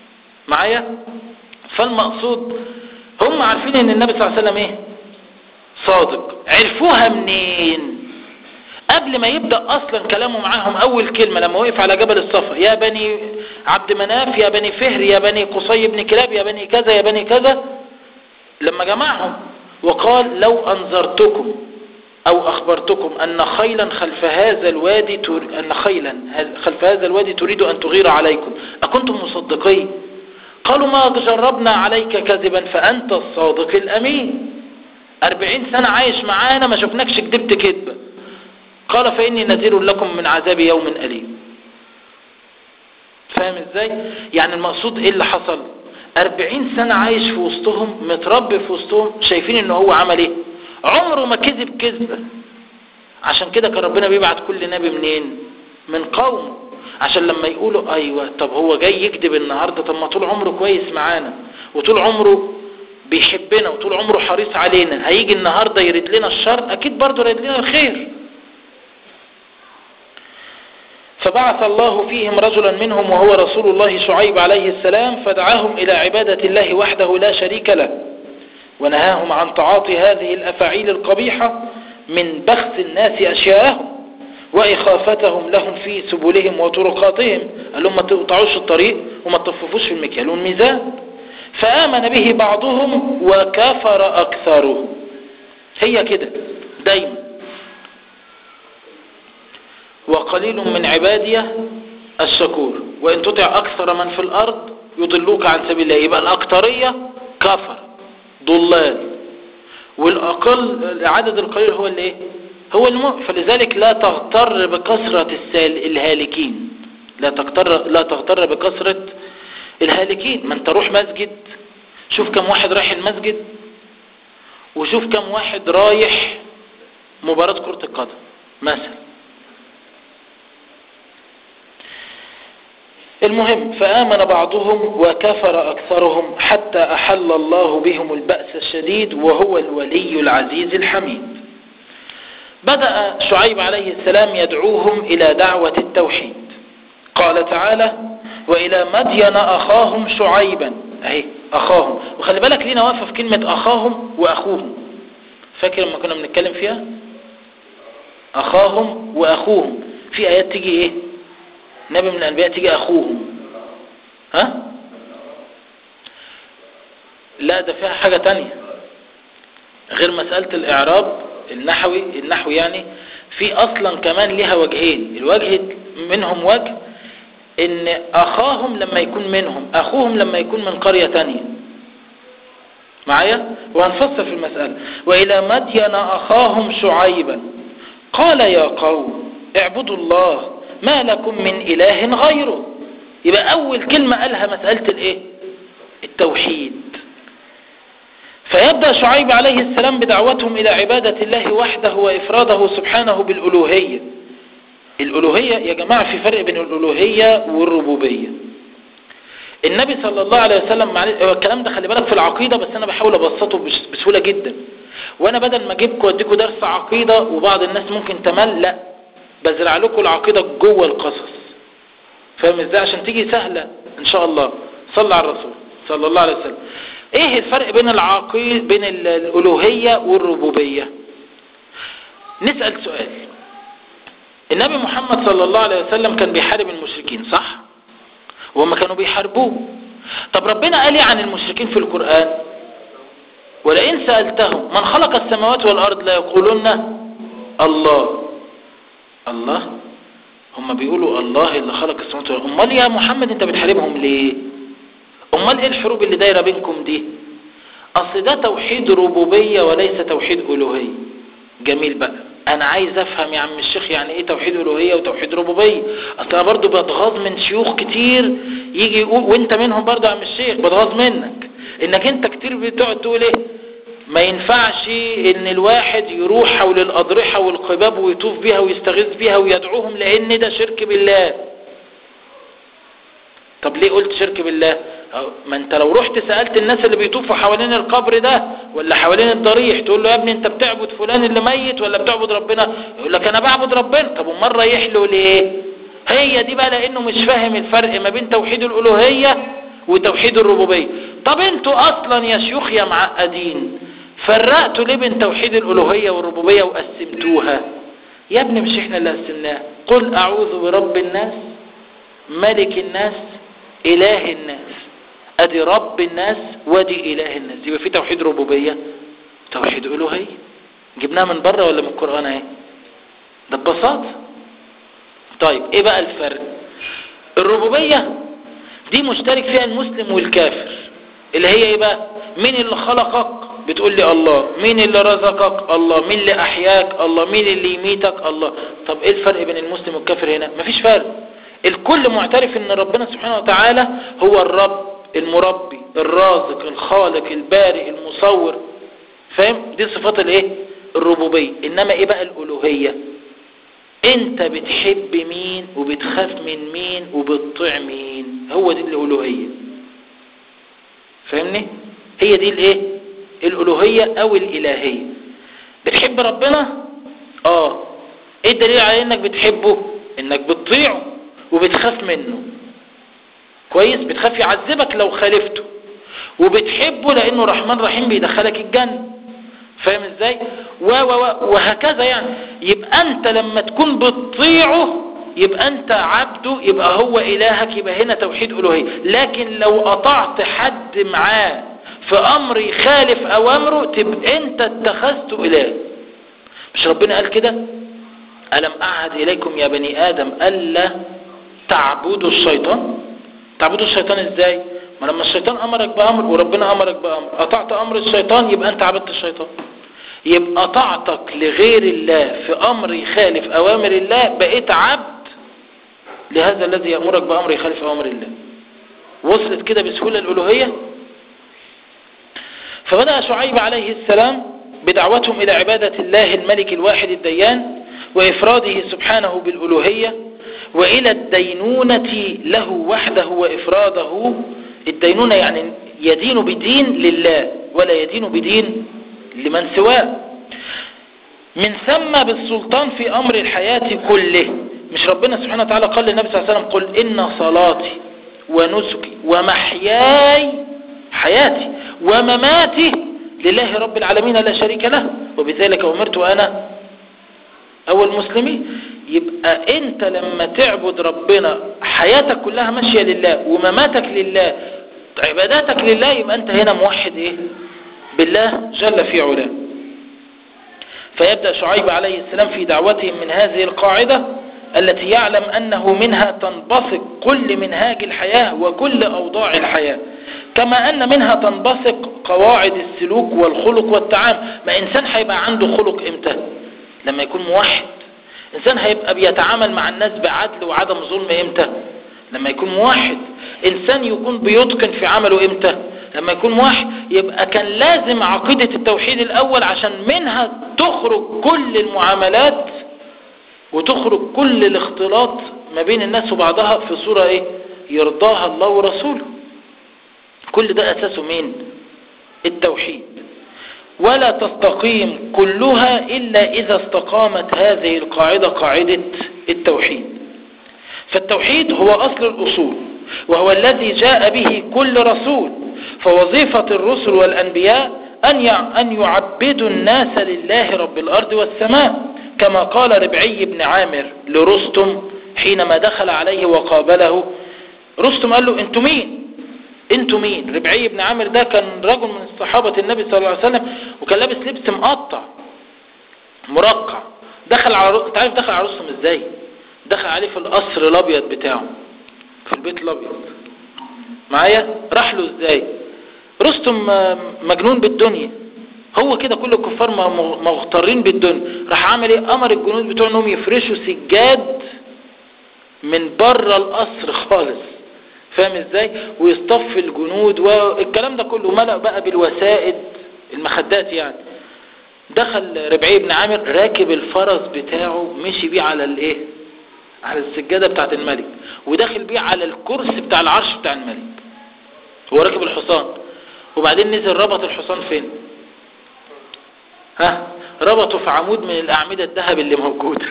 معايا فالمقصود هم عارفين ان النبي صلى الله عليه وسلم ايه صادق عرفوها منين قبل ما يبدأ أصلا كلامه معاهم أول كلمة لما وقف على جبل الصفا يا بني عبد مناف يا بني فهر يا بني قصي بن كلاب يا بني كذا يا بني كذا لما جمعهم وقال لو أنذرتكم أو أخبرتكم أن خيلا خلف هذا الوادي تر... أن خيلا خلف هذا الوادي تريد أن تغير عليكم أكنتم مصدقين قالوا ما جربنا عليك كذبا فأنت الصادق الأمين أربعين سنة عايش معانا ما شفناكش كذبت كذبة قال فإني نذير لكم من عذاب يوم أليم فاهم ازاي يعني المقصود ايه اللي حصل أربعين سنة عايش في وسطهم متربي في وسطهم شايفين ان هو عمل ايه عمره ما كذب كذبة عشان كده كان ربنا بيبعت كل نبي منين من قومه عشان لما يقولوا ايوه طب هو جاي يكذب النهاردة طب ما طول عمره كويس معانا وطول عمره بيحبنا وطول عمره حريص علينا هيجي النهاردة يريد لنا الشر اكيد برضه يريد لنا الخير فبعث الله فيهم رجلا منهم وهو رسول الله شعيب عليه السلام فدعاهم إلى عبادة الله وحده لا شريك له ونهاهم عن تعاطي هذه الأفاعيل القبيحة من بخس الناس أشياءهم وإخافتهم لهم في سبلهم وطرقاتهم قال لهم ما تقطعوش الطريق وما تطففوش في المكيال والميزان فآمن به بعضهم وكفر أكثرهم هي كده دايما وقليل من عبادي الشكور وإن تطع أكثر من في الأرض يضلوك عن سبيل الله يبقى الأكثرية كفر ضلال والأقل العدد القليل هو اللي إيه؟ هو المؤمن فلذلك لا تغتر بكثرة السال الهالكين لا تغتر لا تغتر بكثرة الهالكين ما انت روح مسجد شوف كم واحد رايح المسجد وشوف كم واحد رايح مباراة كرة القدم مثلا المهم فآمن بعضهم وكفر أكثرهم حتى أحل الله بهم البأس الشديد وهو الولي العزيز الحميد بدأ شعيب عليه السلام يدعوهم إلى دعوة التوحيد قال تعالى وإلى مدين أخاهم شعيبا أهي أخاهم وخلي بالك لينا واقفة في كلمة أخاهم وأخوهم فاكر لما كنا بنتكلم فيها أخاهم وأخوهم في آيات تيجي إيه نبي من الأنبياء تيجي أخوهم ها لا ده فيها حاجة تانية غير مسألة الإعراب النحوي النحو يعني في أصلا كمان لها وجهين الوجه منهم وجه ان أخاهم لما يكون منهم أخوهم لما يكون من قرية تانية معايا وهنفصل في المسألة وإلى مدين أخاهم شعيبا قال يا قوم اعبدوا الله ما لكم من إله غيره يبقى أول كلمة قالها مسألة الإيه التوحيد فيبدأ شعيب عليه السلام بدعوتهم إلى عبادة الله وحده وإفراده سبحانه بالألوهية الألوهية يا جماعة في فرق بين الألوهية والربوبية النبي صلى الله عليه وسلم هو الكلام ده خلي بالك في العقيدة بس أنا بحاول أبسطه بسهولة جدا وأنا بدل ما أجيبكم وأديكم درس عقيدة وبعض الناس ممكن تمل لا بزرع لكم العقيدة جوه القصص فاهم ازاي عشان تيجي سهلة ان شاء الله صلى على الرسول صلى الله عليه وسلم ايه الفرق بين العقيد بين الالوهية والربوبية نسأل سؤال النبي محمد صلى الله عليه وسلم كان بيحارب المشركين صح وهم كانوا بيحاربوه طب ربنا قال ايه عن المشركين في القرآن ولئن سألتهم من خلق السماوات والأرض لا يقولون الله الله هم بيقولوا الله اللي خلق السماوات والارض امال يا محمد انت بتحاربهم ليه امال ايه الحروب اللي دايره بينكم دي اصل ده توحيد ربوبيه وليس توحيد الوهيه جميل بقى انا عايز افهم يا عم الشيخ يعني ايه توحيد الوهيه وتوحيد ربوبيه اصل انا برضو بتغاظ من شيوخ كتير يجي يقول وانت منهم برضو يا عم الشيخ بتغاظ منك انك انت كتير بتقعد تقول ايه ما ينفعش ان الواحد يروح حول الاضرحة والقباب ويطوف بها ويستغيث بها ويدعوهم لان ده شرك بالله طب ليه قلت شرك بالله ما انت لو رحت سألت الناس اللي بيطوفوا حوالين القبر ده ولا حوالين الضريح تقول له يا ابني انت بتعبد فلان اللي ميت ولا بتعبد ربنا يقول لك انا بعبد ربنا طب امال رايح له ليه هي دي بقى لانه مش فاهم الفرق ما بين توحيد الالوهية وتوحيد الربوبية طب انتوا اصلا يا شيوخ يا معقدين فرقتوا ليه بين توحيد الالوهية والربوبية وقسمتوها يا ابني مش احنا اللي قسمناها قل اعوذ برب الناس ملك الناس اله الناس ادي رب الناس وادي اله الناس يبقى في توحيد ربوبية توحيد الوهية جبناها من بره ولا من القرآن اهي ده ببساطة طيب ايه بقى الفرق الربوبية دي مشترك فيها المسلم والكافر اللي هي ايه بقى مين اللي خلقك بتقول لي الله مين اللي رزقك الله مين اللي احياك الله مين اللي يميتك الله طب ايه الفرق بين المسلم والكافر هنا مفيش فرق الكل معترف ان ربنا سبحانه وتعالى هو الرب المربي الرازق الخالق البارئ المصور فاهم دي صفات الايه الربوبية انما ايه بقى الالوهية انت بتحب مين وبتخاف من مين وبتطيع مين هو دي الالوهية فاهمني هي دي الايه الالوهية او الالهية بتحب ربنا اه ايه الدليل على انك بتحبه انك بتطيعه وبتخاف منه كويس بتخاف يعذبك لو خالفته وبتحبه لانه رحمن رحيم بيدخلك الجنة فاهم ازاي و و و وهكذا يعني يبقى انت لما تكون بتطيعه يبقى انت عبده يبقى هو الهك يبقى هنا توحيد الوهية لكن لو قطعت حد معاه في امر يخالف اوامره تبقى انت اتخذته اله مش ربنا قال كده ألم أعهد إليكم يا بني آدم ألا تعبدوا الشيطان تعبدوا الشيطان إزاي ما لما الشيطان أمرك بأمر وربنا أمرك بأمر قطعت أمر الشيطان يبقى أنت عبدت الشيطان يبقى طاعتك لغير الله في أمر يخالف أوامر الله بقيت عبد لهذا الذي يأمرك بأمر يخالف أوامر الله وصلت كده بسهولة الألوهية فبدأ شعيب عليه السلام بدعوتهم إلى عبادة الله الملك الواحد الديان وإفراده سبحانه بالألوهية وإلى الدينونة له وحده وإفراده الدينونة يعني يدين بدين لله ولا يدين بدين لمن سواه من ثم بالسلطان في أمر الحياة كله مش ربنا سبحانه وتعالى قال للنبي صلى الله عليه وسلم قل إن صلاتي ونسكي ومحياي حياتي ومماتي لله رب العالمين لا شريك له وبذلك أمرت أنا أول مسلمين يبقى أنت لما تعبد ربنا حياتك كلها ماشية لله ومماتك لله عباداتك لله يبقى أنت هنا موحد إيه بالله جل في علاه فيبدأ شعيب عليه السلام في دعوته من هذه القاعدة التي يعلم أنه منها تنبثق كل منهاج الحياة وكل أوضاع الحياة كما أن منها تنبثق قواعد السلوك والخلق والتعامل ما إنسان هيبقى عنده خلق إمتى لما يكون موحد إنسان هيبقى بيتعامل مع الناس بعدل وعدم ظلم إمتى لما يكون موحد إنسان يكون بيتقن في عمله إمتى لما يكون موحد يبقى كان لازم عقيدة التوحيد الأول عشان منها تخرج كل المعاملات وتخرج كل الاختلاط ما بين الناس وبعضها في صورة ايه يرضاها الله ورسوله كل ده اساسه مين التوحيد ولا تستقيم كلها الا اذا استقامت هذه القاعدة قاعدة التوحيد فالتوحيد هو اصل الاصول وهو الذي جاء به كل رسول فوظيفة الرسل والانبياء ان ان يعبدوا الناس لله رب الارض والسماء كما قال ربعي بن عامر لرستم حينما دخل عليه وقابله رستم قال له انتوا مين انتوا مين ربعي بن عامر ده كان رجل من الصحابة النبي صلى الله عليه وسلم وكان لابس لبس مقطع مرقع دخل على انت عارف دخل على رستم ازاي دخل عليه في القصر الابيض بتاعه في البيت الابيض معايا راح له ازاي رستم مجنون بالدنيا هو كده كل الكفار مغترين بالدنيا راح عامل ايه امر الجنود بتوع انهم يفرشوا سجاد من بره القصر خالص فاهم ازاي ويصطف الجنود والكلام ده كله ملأ بقى بالوسائد المخدات يعني دخل ربعي بن عامر راكب الفرس بتاعه مشي بيه على الايه على السجادة بتاعت الملك وداخل بيه على الكرسي بتاع العرش بتاع الملك هو راكب الحصان وبعدين نزل ربط الحصان فين ها ربطه في عمود من الأعمدة الذهب اللي موجود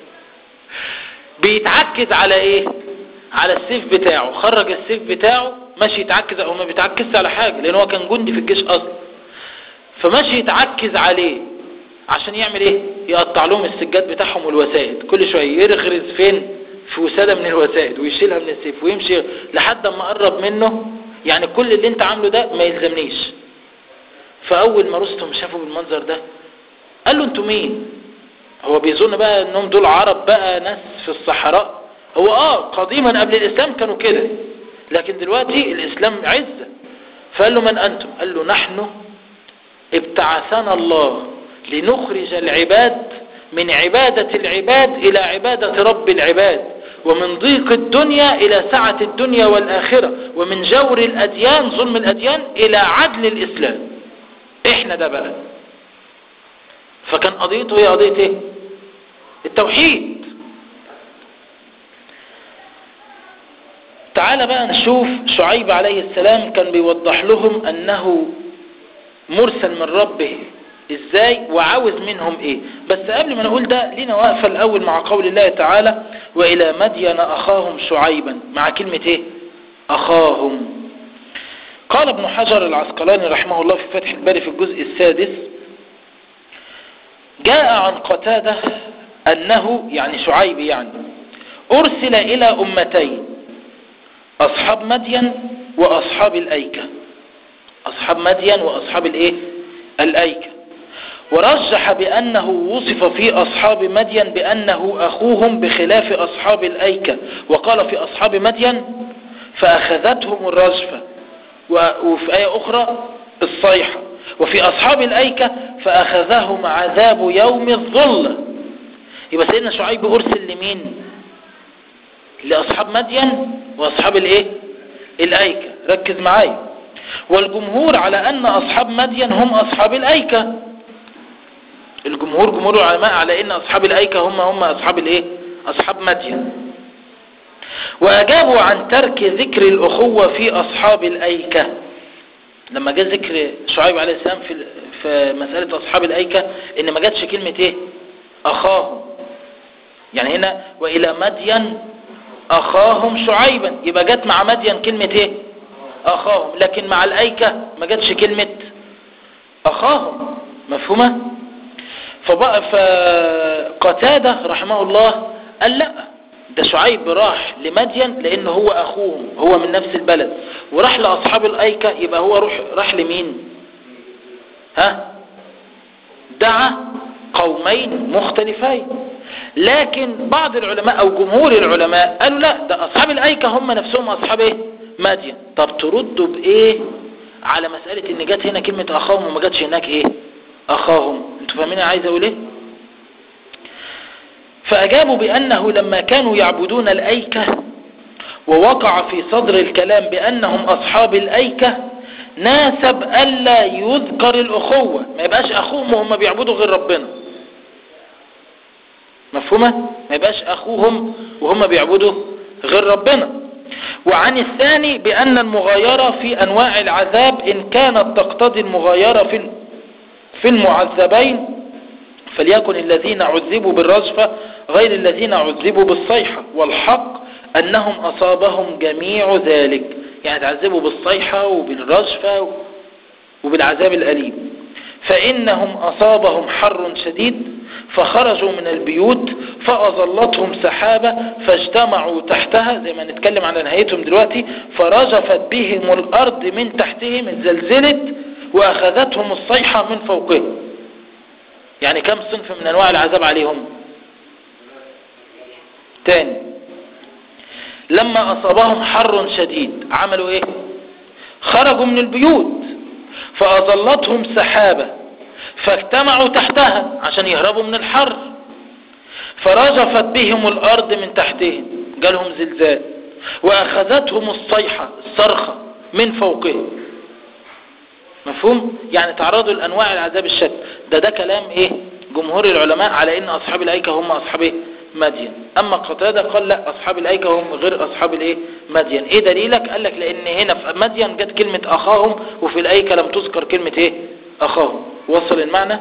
بيتعكز على ايه على السيف بتاعه خرج السيف بتاعه ماشي يتعكز او ما بيتعكزش على حاجة لان هو كان جندي في الجيش اصلا فماشي يتعكز عليه عشان يعمل ايه يقطع لهم السجاد بتاعهم والوسائد كل شوية يرغرز فين في وسادة من الوسائد ويشيلها من السيف ويمشي لحد ما قرب منه يعني كل اللي انت عامله ده ما يلزمنيش فاول ما رستم شافه بالمنظر ده قال له انتوا مين هو بيظن بقى انهم دول عرب بقى ناس في الصحراء هو اه قديما قبل الاسلام كانوا كده لكن دلوقتي الاسلام عزة فقال له من انتم قال له نحن ابتعثنا الله لنخرج العباد من عبادة العباد إلى عبادة رب العباد ومن ضيق الدنيا إلى سعة الدنيا والآخرة ومن جور الأديان ظلم الأديان إلى عدل الإسلام إحنا ده بقى فكان قضيته هي قضية إيه التوحيد تعال بقى نشوف شعيب عليه السلام كان بيوضح لهم أنه مرسل من ربه ازاي وعاوز منهم ايه بس قبل ما نقول ده لينا واقفة الاول مع قول الله تعالى والى مدين اخاهم شعيبا مع كلمة ايه اخاهم قال ابن حجر العسقلاني رحمه الله في فتح الباري في الجزء السادس جاء عن قتادة انه يعني شعيب يعني ارسل الى امتين اصحاب مدين واصحاب الايكة اصحاب مدين واصحاب الايه الايكة ورجح بأنه وصف في أصحاب مدين بأنه أخوهم بخلاف أصحاب الأيكة وقال في أصحاب مدين فأخذتهم الرجفة وفي آية أخرى الصيحة وفي أصحاب الأيكة فأخذهم عذاب يوم الظل يبقى سيدنا شعيب أرسل لمين لأصحاب مدين وأصحاب الإيه الأيكة ركز معايا والجمهور على أن أصحاب مدين هم أصحاب الأيكة الجمهور جمهور العلماء على ان اصحاب الايكة هم هم اصحاب الايه اصحاب مدين واجابوا عن ترك ذكر الاخوة في اصحاب الايكة لما جاء ذكر شعيب عليه السلام في في مسألة اصحاب الايكة ان ما جاتش كلمة ايه اخاهم يعني هنا والى مدين اخاهم شعيبا يبقى جت مع مدين كلمة ايه اخاهم لكن مع الايكة ما جاتش كلمة اخاهم مفهومة فبقى فقتادة رحمه الله قال لا ده شعيب راح لمدين لان هو اخوهم هو من نفس البلد وراح لاصحاب الايكة يبقى هو روح راح لمين ها دعا قومين مختلفين لكن بعض العلماء او جمهور العلماء قالوا لا ده اصحاب الايكة هم نفسهم اصحاب ايه مدين طب تردوا بايه على مسألة ان جت هنا كلمة اخاهم وما جاتش هناك ايه اخاهم انتوا فاهمين عايز اقول ايه فاجابوا بانه لما كانوا يعبدون الايكة ووقع في صدر الكلام بانهم اصحاب الايكة ناسب الا يذكر الاخوة ما يبقاش اخوهم وهم بيعبدوا غير ربنا مفهومة ما يبقاش اخوهم وهم بيعبدوا غير ربنا وعن الثاني بان المغايرة في انواع العذاب ان كانت تقتضي المغايرة في في المعذبين فليكن الذين عذبوا بالرجفة غير الذين عذبوا بالصيحة والحق أنهم أصابهم جميع ذلك يعني تعذبوا بالصيحة وبالرجفة وبالعذاب الأليم فإنهم أصابهم حر شديد فخرجوا من البيوت فأظلتهم سحابة فاجتمعوا تحتها زي ما نتكلم عن نهايتهم دلوقتي فرجفت بهم الأرض من تحتهم زلزلت وأخذتهم الصيحة من فوقهم يعني كم صنف من أنواع العذاب عليهم تاني لما أصابهم حر شديد عملوا ايه خرجوا من البيوت فأظلتهم سحابة فاجتمعوا تحتها عشان يهربوا من الحر فرجفت بهم الأرض من تحتهم جالهم زلزال وأخذتهم الصيحة الصرخة من فوقهم مفهوم يعني تعرضوا لأنواع العذاب الشد ده ده كلام ايه جمهور العلماء على ان اصحاب الايكة هم اصحاب ايه مدين اما قتادة قال لا اصحاب الايكة هم غير اصحاب الايه مدين ايه دليلك قال لك لان هنا في مدين جت كلمة اخاهم وفي الايكة لم تذكر كلمة ايه اخاهم وصل المعنى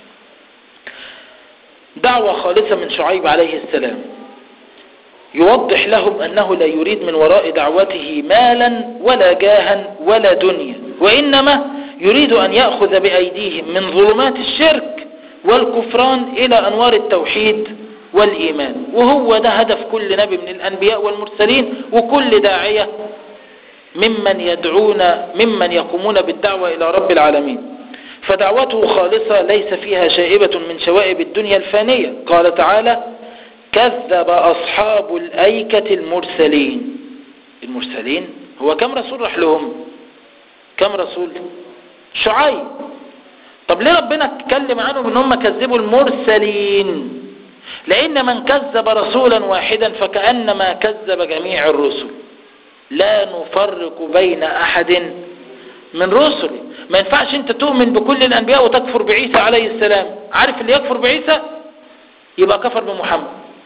دعوة خالصة من شعيب عليه السلام يوضح لهم أنه لا يريد من وراء دعوته مالا ولا جاها ولا دنيا وإنما يريد أن يأخذ بأيديهم من ظلمات الشرك والكفران إلى أنوار التوحيد والإيمان وهو ده هدف كل نبي من الأنبياء والمرسلين وكل داعية ممن يدعون ممن يقومون بالدعوة إلى رب العالمين فدعوته خالصة ليس فيها شائبة من شوائب الدنيا الفانية قال تعالى كذب أصحاب الأيكة المرسلين المرسلين هو كم رسول راح لهم كم رسول شعيب طب ليه ربنا اتكلم عنهم ان هم كذبوا المرسلين لان من كذب رسولا واحدا فكأنما كذب جميع الرسل لا نفرق بين احد من رسله ما ينفعش انت تؤمن بكل الانبياء وتكفر بعيسى عليه السلام عارف اللي يكفر بعيسى يبقى كفر بمحمد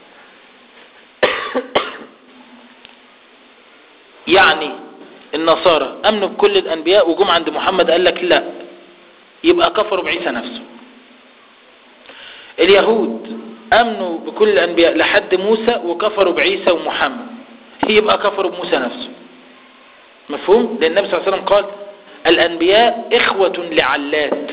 يعني النصارى امنوا بكل الانبياء وجم عند محمد قال لك لا يبقى كفروا بعيسى نفسه اليهود امنوا بكل الانبياء لحد موسى وكفروا بعيسى ومحمد يبقى كفروا بموسى نفسه مفهوم لان النبي صلى الله عليه وسلم قال الانبياء اخوة لعلات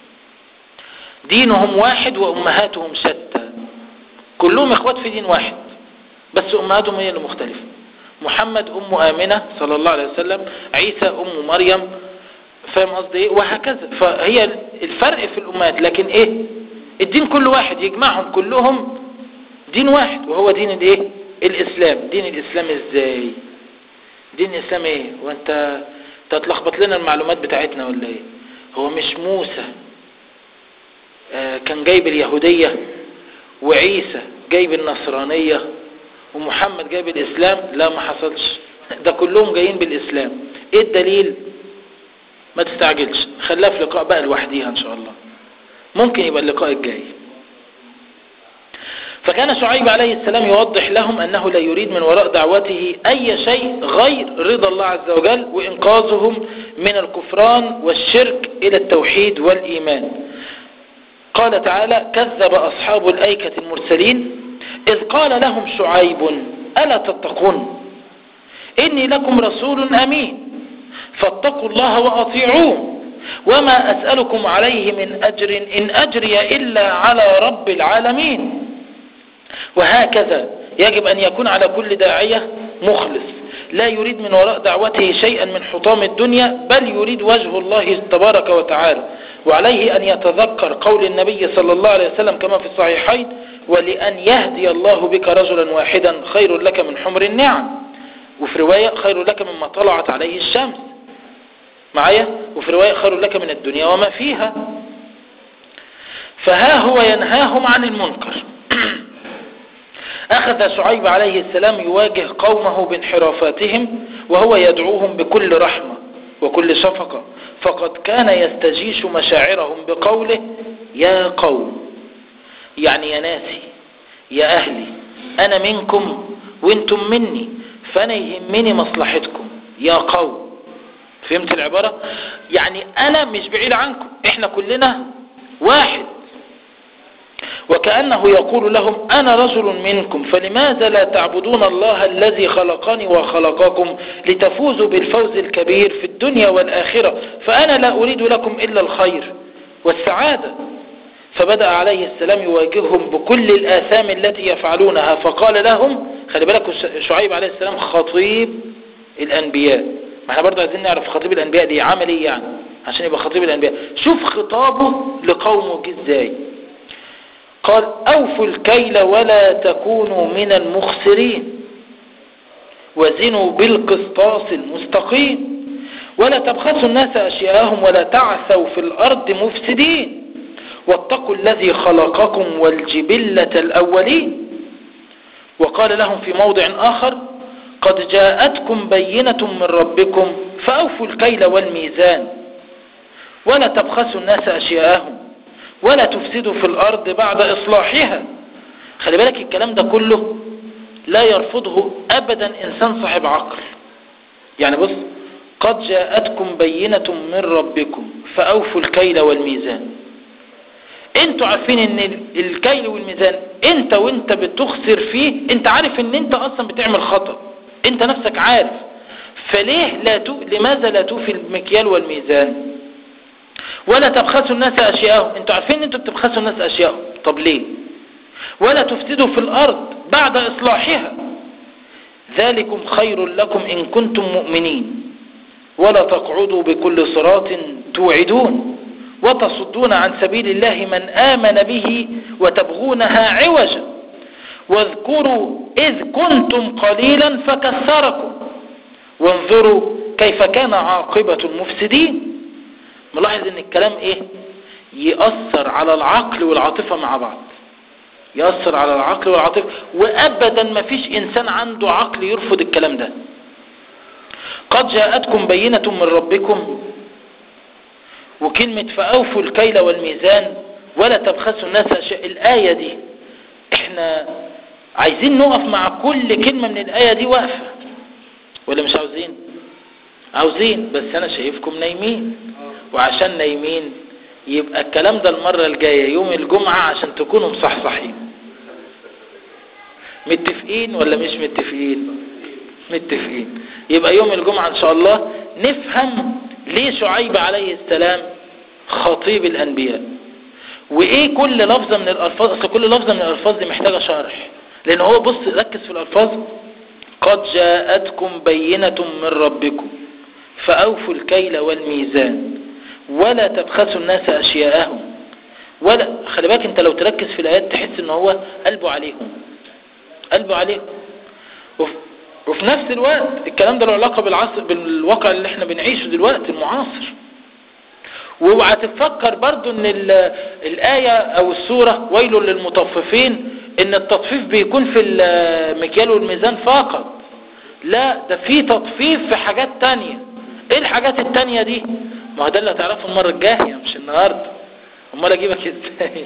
دينهم واحد وامهاتهم شتى كلهم اخوات في دين واحد بس امهاتهم هي اللي مختلفة محمد ام امنة صلى الله عليه وسلم عيسى ام مريم فاهم قصدي ايه وهكذا فهي الفرق في الامهات لكن ايه الدين كل واحد يجمعهم كلهم دين واحد وهو دين الايه الاسلام دين الاسلام ازاي دين الاسلام ايه وانت تتلخبط لنا المعلومات بتاعتنا ولا ايه هو مش موسى آه كان جايب اليهودية وعيسى جايب النصرانية ومحمد جايب الاسلام لا ما حصلش ده كلهم جايين بالاسلام ايه الدليل ما تستعجلش خليها في لقاء بقى لوحديها ان شاء الله ممكن يبقى اللقاء الجاي فكان شعيب عليه السلام يوضح لهم أنه لا يريد من وراء دعوته أي شيء غير رضا الله عز وجل وإنقاذهم من الكفران والشرك إلى التوحيد والإيمان قال تعالى كذب أصحاب الأيكة المرسلين إذ قال لهم شعيب ألا تتقون إني لكم رسول أمين فاتقوا الله وأطيعوه وما أسألكم عليه من أجر إن أجري إلا على رب العالمين وهكذا يجب أن يكون على كل داعية مخلص لا يريد من وراء دعوته شيئا من حطام الدنيا بل يريد وجه الله تبارك وتعالى وعليه أن يتذكر قول النبي صلى الله عليه وسلم كما في الصحيحين ولأن يهدي الله بك رجلا واحدا خير لك من حمر النعم وفي رواية خير لك مما طلعت عليه الشمس معايا وفي رواية خير لك من الدنيا وما فيها فها هو ينهاهم عن المنكر أخذ شعيب عليه السلام يواجه قومه بانحرافاتهم وهو يدعوهم بكل رحمة وكل شفقة فقد كان يستجيش مشاعرهم بقوله يا قوم يعني يا ناسي يا أهلي أنا منكم وانتم مني فأنا يهمني مصلحتكم يا قوم فهمت العبارة يعني أنا مش بعيد عنكم إحنا كلنا واحد وكأنه يقول لهم أنا رجل منكم فلماذا لا تعبدون الله الذي خلقني وخلقكم لتفوزوا بالفوز الكبير في الدنيا والآخرة فأنا لا أريد لكم إلا الخير والسعادة فبدأ عليه السلام يواجههم بكل الآثام التي يفعلونها فقال لهم خلي بالك شعيب عليه السلام خطيب الأنبياء ما احنا برضه عايزين نعرف خطيب الأنبياء دي عمل ايه يعني عشان يبقى خطيب الأنبياء شوف خطابه لقومه جه ازاي قال أوفوا الكيل ولا تكونوا من المخسرين وزنوا بالقسطاس المستقيم ولا تبخسوا الناس أشياءهم ولا تعثوا في الأرض مفسدين واتقوا الذي خلقكم والجبلة الأولين وقال لهم في موضع آخر قد جاءتكم بينة من ربكم فأوفوا الكيل والميزان ولا تبخسوا الناس أشياءهم ولا تفسدوا في الأرض بعد إصلاحها خلي بالك الكلام ده كله لا يرفضه أبدا إنسان صاحب عقل يعني بص قد جاءتكم بينة من ربكم فأوفوا الكيل والميزان انتوا عارفين ان الكيل والميزان انت وانت بتخسر فيه انت عارف ان انت اصلا بتعمل خطأ انت نفسك عارف فليه لا تو... لماذا لا توفي المكيال والميزان ولا تبخسوا الناس أشياءهم انتوا عارفين ان انتوا بتبخسوا الناس أشياءهم طب ليه ولا تفسدوا في الأرض بعد إصلاحها ذلكم خير لكم إن كنتم مؤمنين ولا تقعدوا بكل صراط توعدون وتصدون عن سبيل الله من آمن به وتبغونها عوجا واذكروا إذ كنتم قليلا فكثركم وانظروا كيف كان عاقبة المفسدين ملاحظ ان الكلام ايه يأثر على العقل والعاطفة مع بعض يأثر على العقل والعاطفة وابدا ما فيش انسان عنده عقل يرفض الكلام ده قد جاءتكم بينة من ربكم وكلمة فأوفوا الكيل والميزان ولا تبخسوا الناس أشياء الآية دي احنا عايزين نقف مع كل كلمة من الآية دي واقفة ولا مش عاوزين عاوزين بس انا شايفكم نايمين وعشان نايمين يبقى الكلام ده المرة الجاية يوم الجمعة عشان تكونوا مصحصحين متفقين ولا مش متفقين متفقين يبقى يوم الجمعة ان شاء الله نفهم ليه شعيب عليه السلام خطيب الانبياء وايه كل لفظة من الالفاظ اصل كل لفظة من الالفاظ دي محتاجة شرح لان هو بص ركز في الالفاظ قد جاءتكم بينة من ربكم فأوفوا الكيل والميزان ولا تبخسوا الناس أشياءهم ولا خلي بالك انت لو تركز في الآيات تحس ان هو قلبه عليهم قلبه عليهم وفي, وفي نفس الوقت الكلام ده له علاقة بالعصر بالواقع اللي احنا بنعيشه دلوقتي المعاصر واوعى تفكر برضو ان الآية او السورة ويل للمطففين ان التطفيف بيكون في المكيال والميزان فقط لا ده في تطفيف في حاجات تانية ايه الحاجات التانية دي ما هو ده اللي هتعرفه المرة الجاية مش النهاردة امال اجيبك ازاي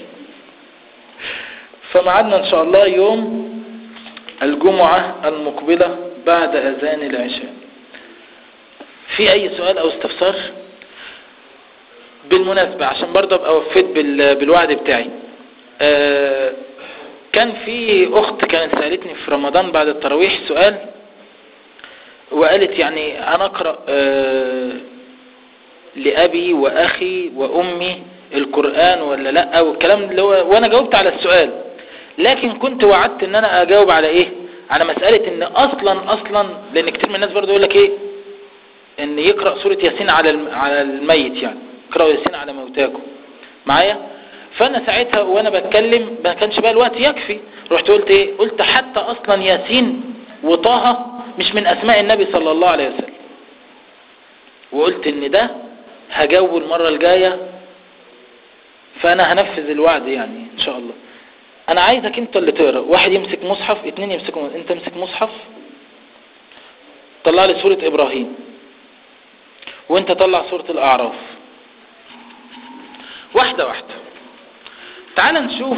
فمعادنا ان شاء الله يوم الجمعة المقبلة بعد اذان العشاء في اي سؤال او استفسار بالمناسبة عشان برضه ابقى وفيت بالوعد بتاعي آه كان في اخت كانت سألتني في رمضان بعد التراويح سؤال وقالت يعني انا اقرأ آه لابي واخي وامي القرآن ولا لا والكلام اللي هو وانا جاوبت على السؤال لكن كنت وعدت ان انا اجاوب على ايه على مسألة ان اصلا اصلا لان كتير من الناس برضه يقول لك ايه ان يقرأ سورة ياسين على على الميت يعني اقرأوا ياسين على موتاكم معايا فانا ساعتها وانا بتكلم ما كانش بقى الوقت يكفي رحت قلت ايه قلت حتى اصلا ياسين وطه مش من اسماء النبي صلى الله عليه وسلم وقلت ان ده هجاوب المرة الجاية فانا هنفذ الوعد يعني ان شاء الله انا عايزك انت اللي تقرأ واحد يمسك مصحف اتنين يمسكوا انت امسك مصحف طلع لي سورة ابراهيم وانت طلع سورة الاعراف واحدة واحدة تعال نشوف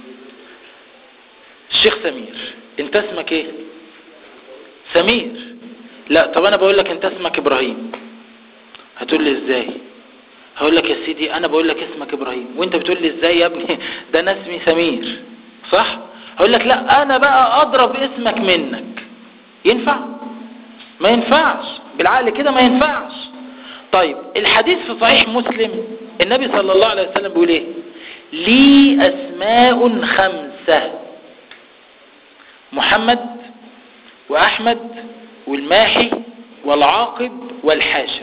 الشيخ سمير انت اسمك ايه سمير لا طب انا بقول لك انت اسمك ابراهيم هتقول لي ازاي هقول لك يا سيدي انا بقول لك اسمك ابراهيم وانت بتقول لي ازاي يا ابني ده انا اسمي سمير صح هقول لك لا انا بقى اضرب اسمك منك ينفع ما ينفعش بالعقل كده ما ينفعش طيب الحديث في صحيح مسلم النبي صلى الله عليه وسلم بيقول ايه لي اسماء خمسة محمد واحمد والماحي والعاقب والحاشر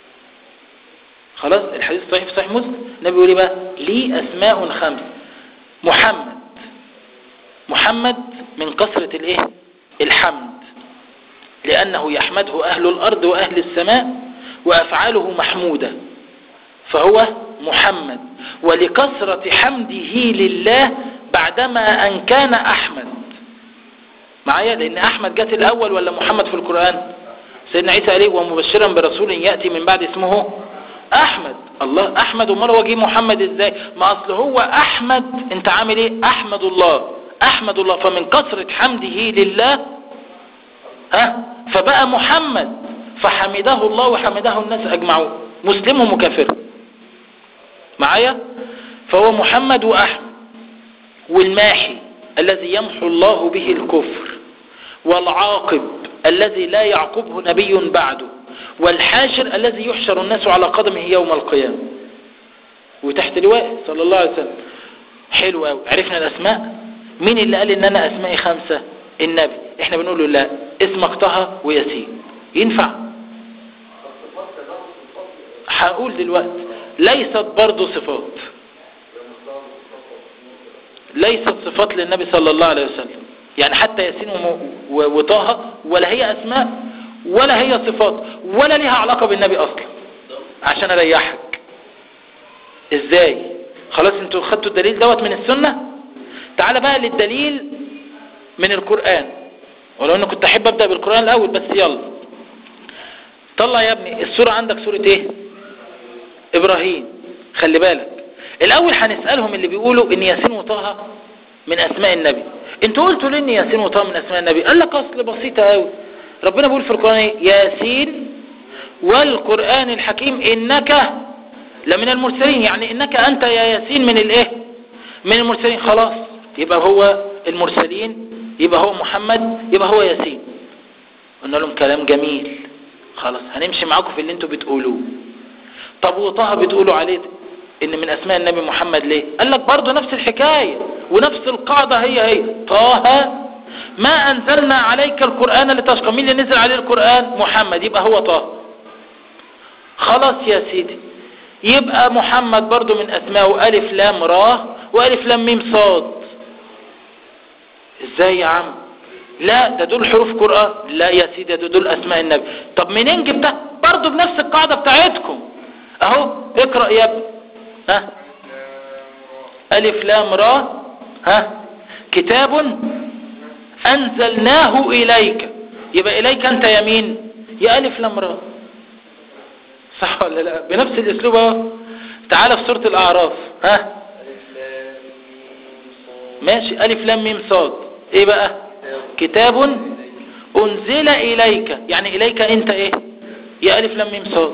خلاص الحديث صحيح في صحيح مسلم النبي بيقول ايه بقى لي اسماء خمسة محمد محمد من كثرة الايه الحمد لانه يحمده اهل الارض واهل السماء وافعاله محمودة فهو محمد ولكثرة حمده لله بعدما ان كان احمد معايا لان احمد جت الاول ولا محمد في القرآن سيدنا عيسى عليه ومبشرا برسول يأتي من بعد اسمه احمد الله احمد امال هو جه محمد ازاي ما اصل هو احمد انت عامل ايه احمد الله احمد الله فمن كثرة حمده لله ها فبقى محمد فحمده الله وحمده الناس اجمعون مسلم ومكافر معايا فهو محمد واحمد والماحي الذي يمحو الله به الكفر والعاقب الذي لا يعقبه نبي بعده والحاشر الذي يحشر الناس على قدمه يوم القيامة وتحت لواء صلى الله عليه وسلم حلو قوي عرفنا الاسماء مين اللي قال ان انا اسمائي خمسة النبي احنا بنقول له لا اسمك طه وياسين ينفع هقول دلوقتي ليست برضو صفات ليست صفات للنبي صلى الله عليه وسلم يعني حتى ياسين وطه ولا هي اسماء ولا هي صفات ولا ليها علاقة بالنبي اصلا عشان اريحك ازاي خلاص انتوا خدتوا الدليل دوت من السنة تعال بقى للدليل من القرآن ولو انه كنت احب ابدأ بالقرآن الاول بس يلا طلع يا ابني السورة عندك سورة ايه ابراهيم خلي بالك الاول هنسألهم اللي بيقولوا ان ياسين وطه من اسماء النبي انتوا قلتوا ليه ان ياسين وطه من اسماء النبي قال لك اصل بسيطة قوي ربنا بيقول في القرآن ايه ياسين والقرآن الحكيم انك لمن المرسلين يعني انك انت يا ياسين من الايه من المرسلين خلاص يبقى هو المرسلين يبقى هو محمد يبقى هو ياسين قلنا لهم كلام جميل خلاص هنمشي معاكم في اللي انتوا بتقولوه طب وطه بتقولوا عليه ان من اسماء النبي محمد ليه قال لك برضه نفس الحكاية ونفس القاعدة هي هي طه ما انزلنا عليك القرآن لتشقى مين اللي نزل عليه القرآن محمد يبقى هو طه خلاص يا سيدي يبقى محمد برضو من اسمائه الف لام را والف لام ميم صاد ازاي يا عم لا ده دول حروف قرآن لا يا سيدي ده دول اسماء النبي طب منين جبتها برضو بنفس القاعدة بتاعتكم اهو اقرأ يا ابني ها الف لام را ها كتاب انزلناه اليك يبقى اليك انت يمين يا الف لام را صح ولا لا بنفس الاسلوب اهو تعالى في سورة الاعراف ها ماشي الف لام ميم صاد ايه بقى كتاب انزل اليك يعني اليك انت ايه يا الف لام ميم صاد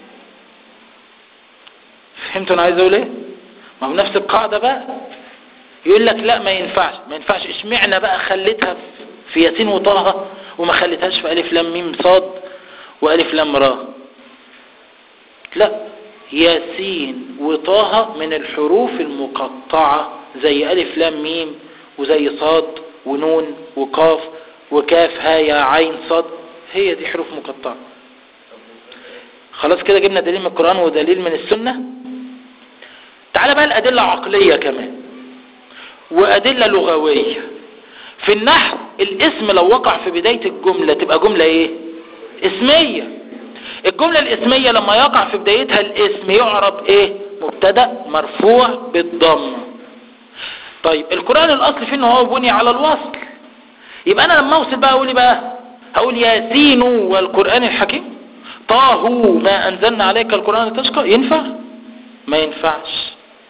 فهمتوا انا عايز اقول ايه ما هو نفس القاعدة بقى يقول لك لا ما ينفعش ما ينفعش اشمعنا بقى خليتها في ياسين وطه وما خليتهاش في الف لام ميم صاد والف لام را لا ياسين وطه من الحروف المقطعة زي ألف لام ميم وزي صاد ونون وقاف وكاف ها يا عين صاد هي دي حروف مقطعة خلاص كده جبنا دليل من القرآن ودليل من السنة تعال بقى الأدلة عقلية كمان وأدلة لغوية في النحو الاسم لو وقع في بداية الجملة تبقى جملة ايه اسمية الجملة الاسمية لما يقع في بدايتها الاسم يعرب ايه مبتدا مرفوع بالضمه طيب القرآن الاصل فيه ان هو بني على الوصل يبقى انا لما اوصل بقى اقول بقى هقول ياسين والقرآن الحكيم طه ما انزلنا عليك القرآن تشقى ينفع ما ينفعش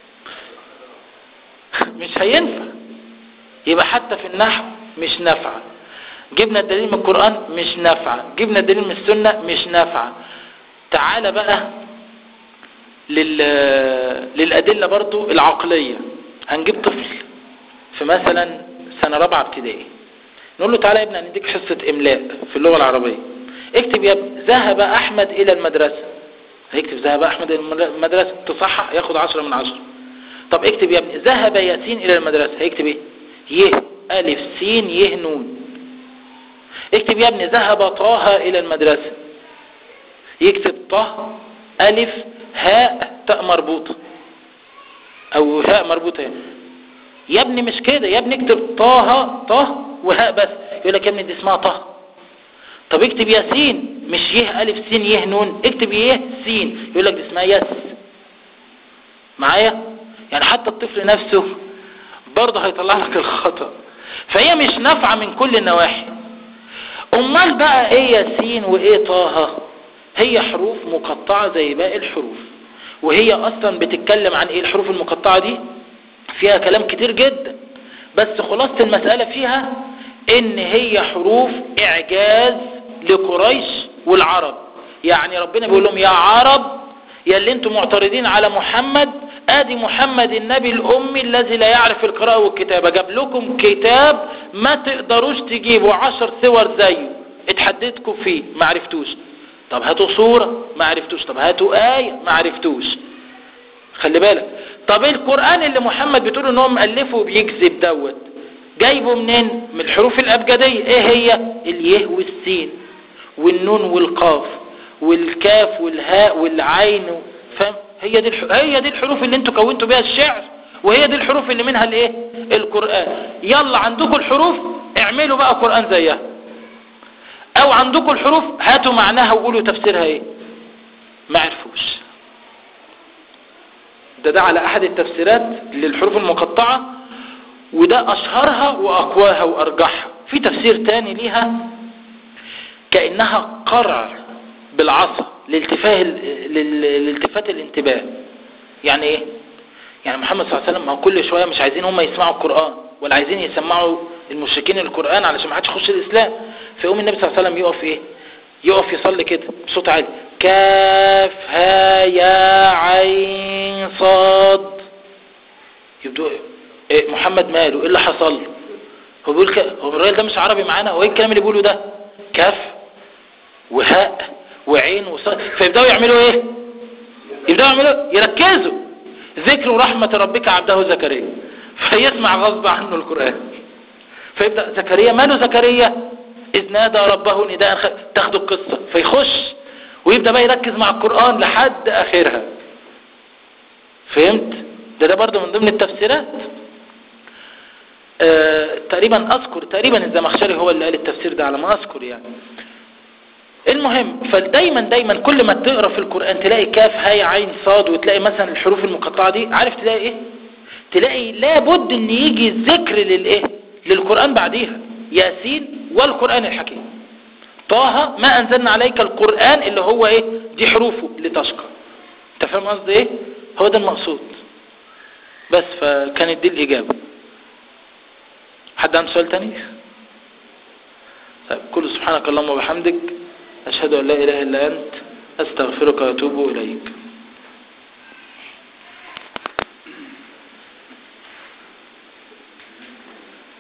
مش هينفع يبقى حتى في النحو مش نافعه جبنا الدليل من القرآن مش نافعه جبنا الدليل من السنة مش نافعه تعال بقى لل... للأدلة برضو العقلية هنجيب طفل في مثلا سنة رابعة ابتدائي نقول له تعالى يا ابني هنديك حصة إملاء في اللغة العربية اكتب يا ابني ذهب أحمد إلى المدرسة هيكتب ذهب أحمد إلى المدرسة تصحح ياخد عشرة من عشرة طب اكتب يا ابني ذهب ياسين إلى المدرسة هيكتب ايه يه ألف سين يه نون اكتب يا ابني ذهب طه إلى المدرسة يكتب طه ألف هاء تاء مربوطة أو هاء مربوطة يعني. يا ابني مش كده يا ابني اكتب طه طه وهاء بس يقول لك يا ابني دي اسمها طه طب اكتب ياسين مش يه ألف سين يه نون اكتب يه سين يقول لك دي اسمها يس معايا يعني حتى الطفل نفسه برضه هيطلع لك الخطأ فهي مش نافعة من كل النواحي امال بقى ايه ياسين وايه طه هي حروف مقطعة زي باقي الحروف وهي اصلا بتتكلم عن ايه الحروف المقطعة دي فيها كلام كتير جدا بس خلاصة المسألة فيها ان هي حروف اعجاز لقريش والعرب يعني ربنا بيقول لهم يا عرب يا اللي انتم معترضين على محمد ادي محمد النبي الامي الذي لا يعرف القراءة والكتابة جاب لكم كتاب ما تقدروش تجيبوا عشر صور زيه اتحددكم فيه ما عرفتوش طب هاتوا صورة ما عرفتوش طب هاتوا آية ما عرفتوش خلي بالك طب ايه القرآن اللي محمد بتقول ان هو مؤلفه وبيكذب دوت جايبه منين من الحروف الأبجدية ايه هي اليه والسين والنون والقاف والكاف والهاء والعين فاهم هي دي الح... هي دي الحروف اللي انتوا كونتوا بيها الشعر وهي دي الحروف اللي منها الايه القرآن يلا عندكم الحروف اعملوا بقى قرآن زيها او عندكم الحروف هاتوا معناها وقولوا تفسيرها ايه ما عرفوش ده ده على احد التفسيرات للحروف المقطعة وده اشهرها واقواها وارجحها في تفسير تاني ليها كأنها قرع بالعصا لالتفاه لالتفات الانتباه يعني ايه يعني محمد صلى الله عليه وسلم ما كل شوية مش عايزين هم يسمعوا القرآن ولا عايزين يسمعوا المشركين القرآن علشان ما حدش يخش الاسلام فيقوم النبي صلى الله عليه وسلم يقف ايه يقف يصلي كده بصوت عالي كاف ها يا عين صاد يبدو إيه محمد ماله ايه اللي حصل له هو بيقول ك... هو الراجل ده مش عربي معانا هو ايه الكلام اللي بيقوله ده كاف وهاء وعين وصاد فيبداوا يعملوا ايه يبداوا يعملوا يركزوا ذكر رحمة ربك عبده زكريا فيسمع غصب عنه القرآن فيبدأ زكريا ماله زكريا إذ نادى ربه نداء خ... تاخدوا القصة فيخش ويبدأ بقى يركز مع القرآن لحد آخرها فهمت ده ده برضه من ضمن التفسيرات آه تقريبا أذكر تقريبا الزمخشري هو اللي قال التفسير ده على ما أذكر يعني المهم فدايما دايما كل ما تقرا في القرآن تلاقي كاف هاي عين صاد وتلاقي مثلا الحروف المقطعة دي عارف تلاقي ايه تلاقي لابد ان يجي ذكر للايه للقرآن بعديها ياسين والقرآن الحكيم طه ما انزلنا عليك القرآن اللي هو ايه دي حروفه لتشقى انت فاهم قصدي ايه هو ده المقصود بس فكانت دي الاجابة حد عنده سؤال تاني طيب كل سبحانك اللهم وبحمدك أشهد أن لا إله إلا أنت أستغفرك وأتوب إليك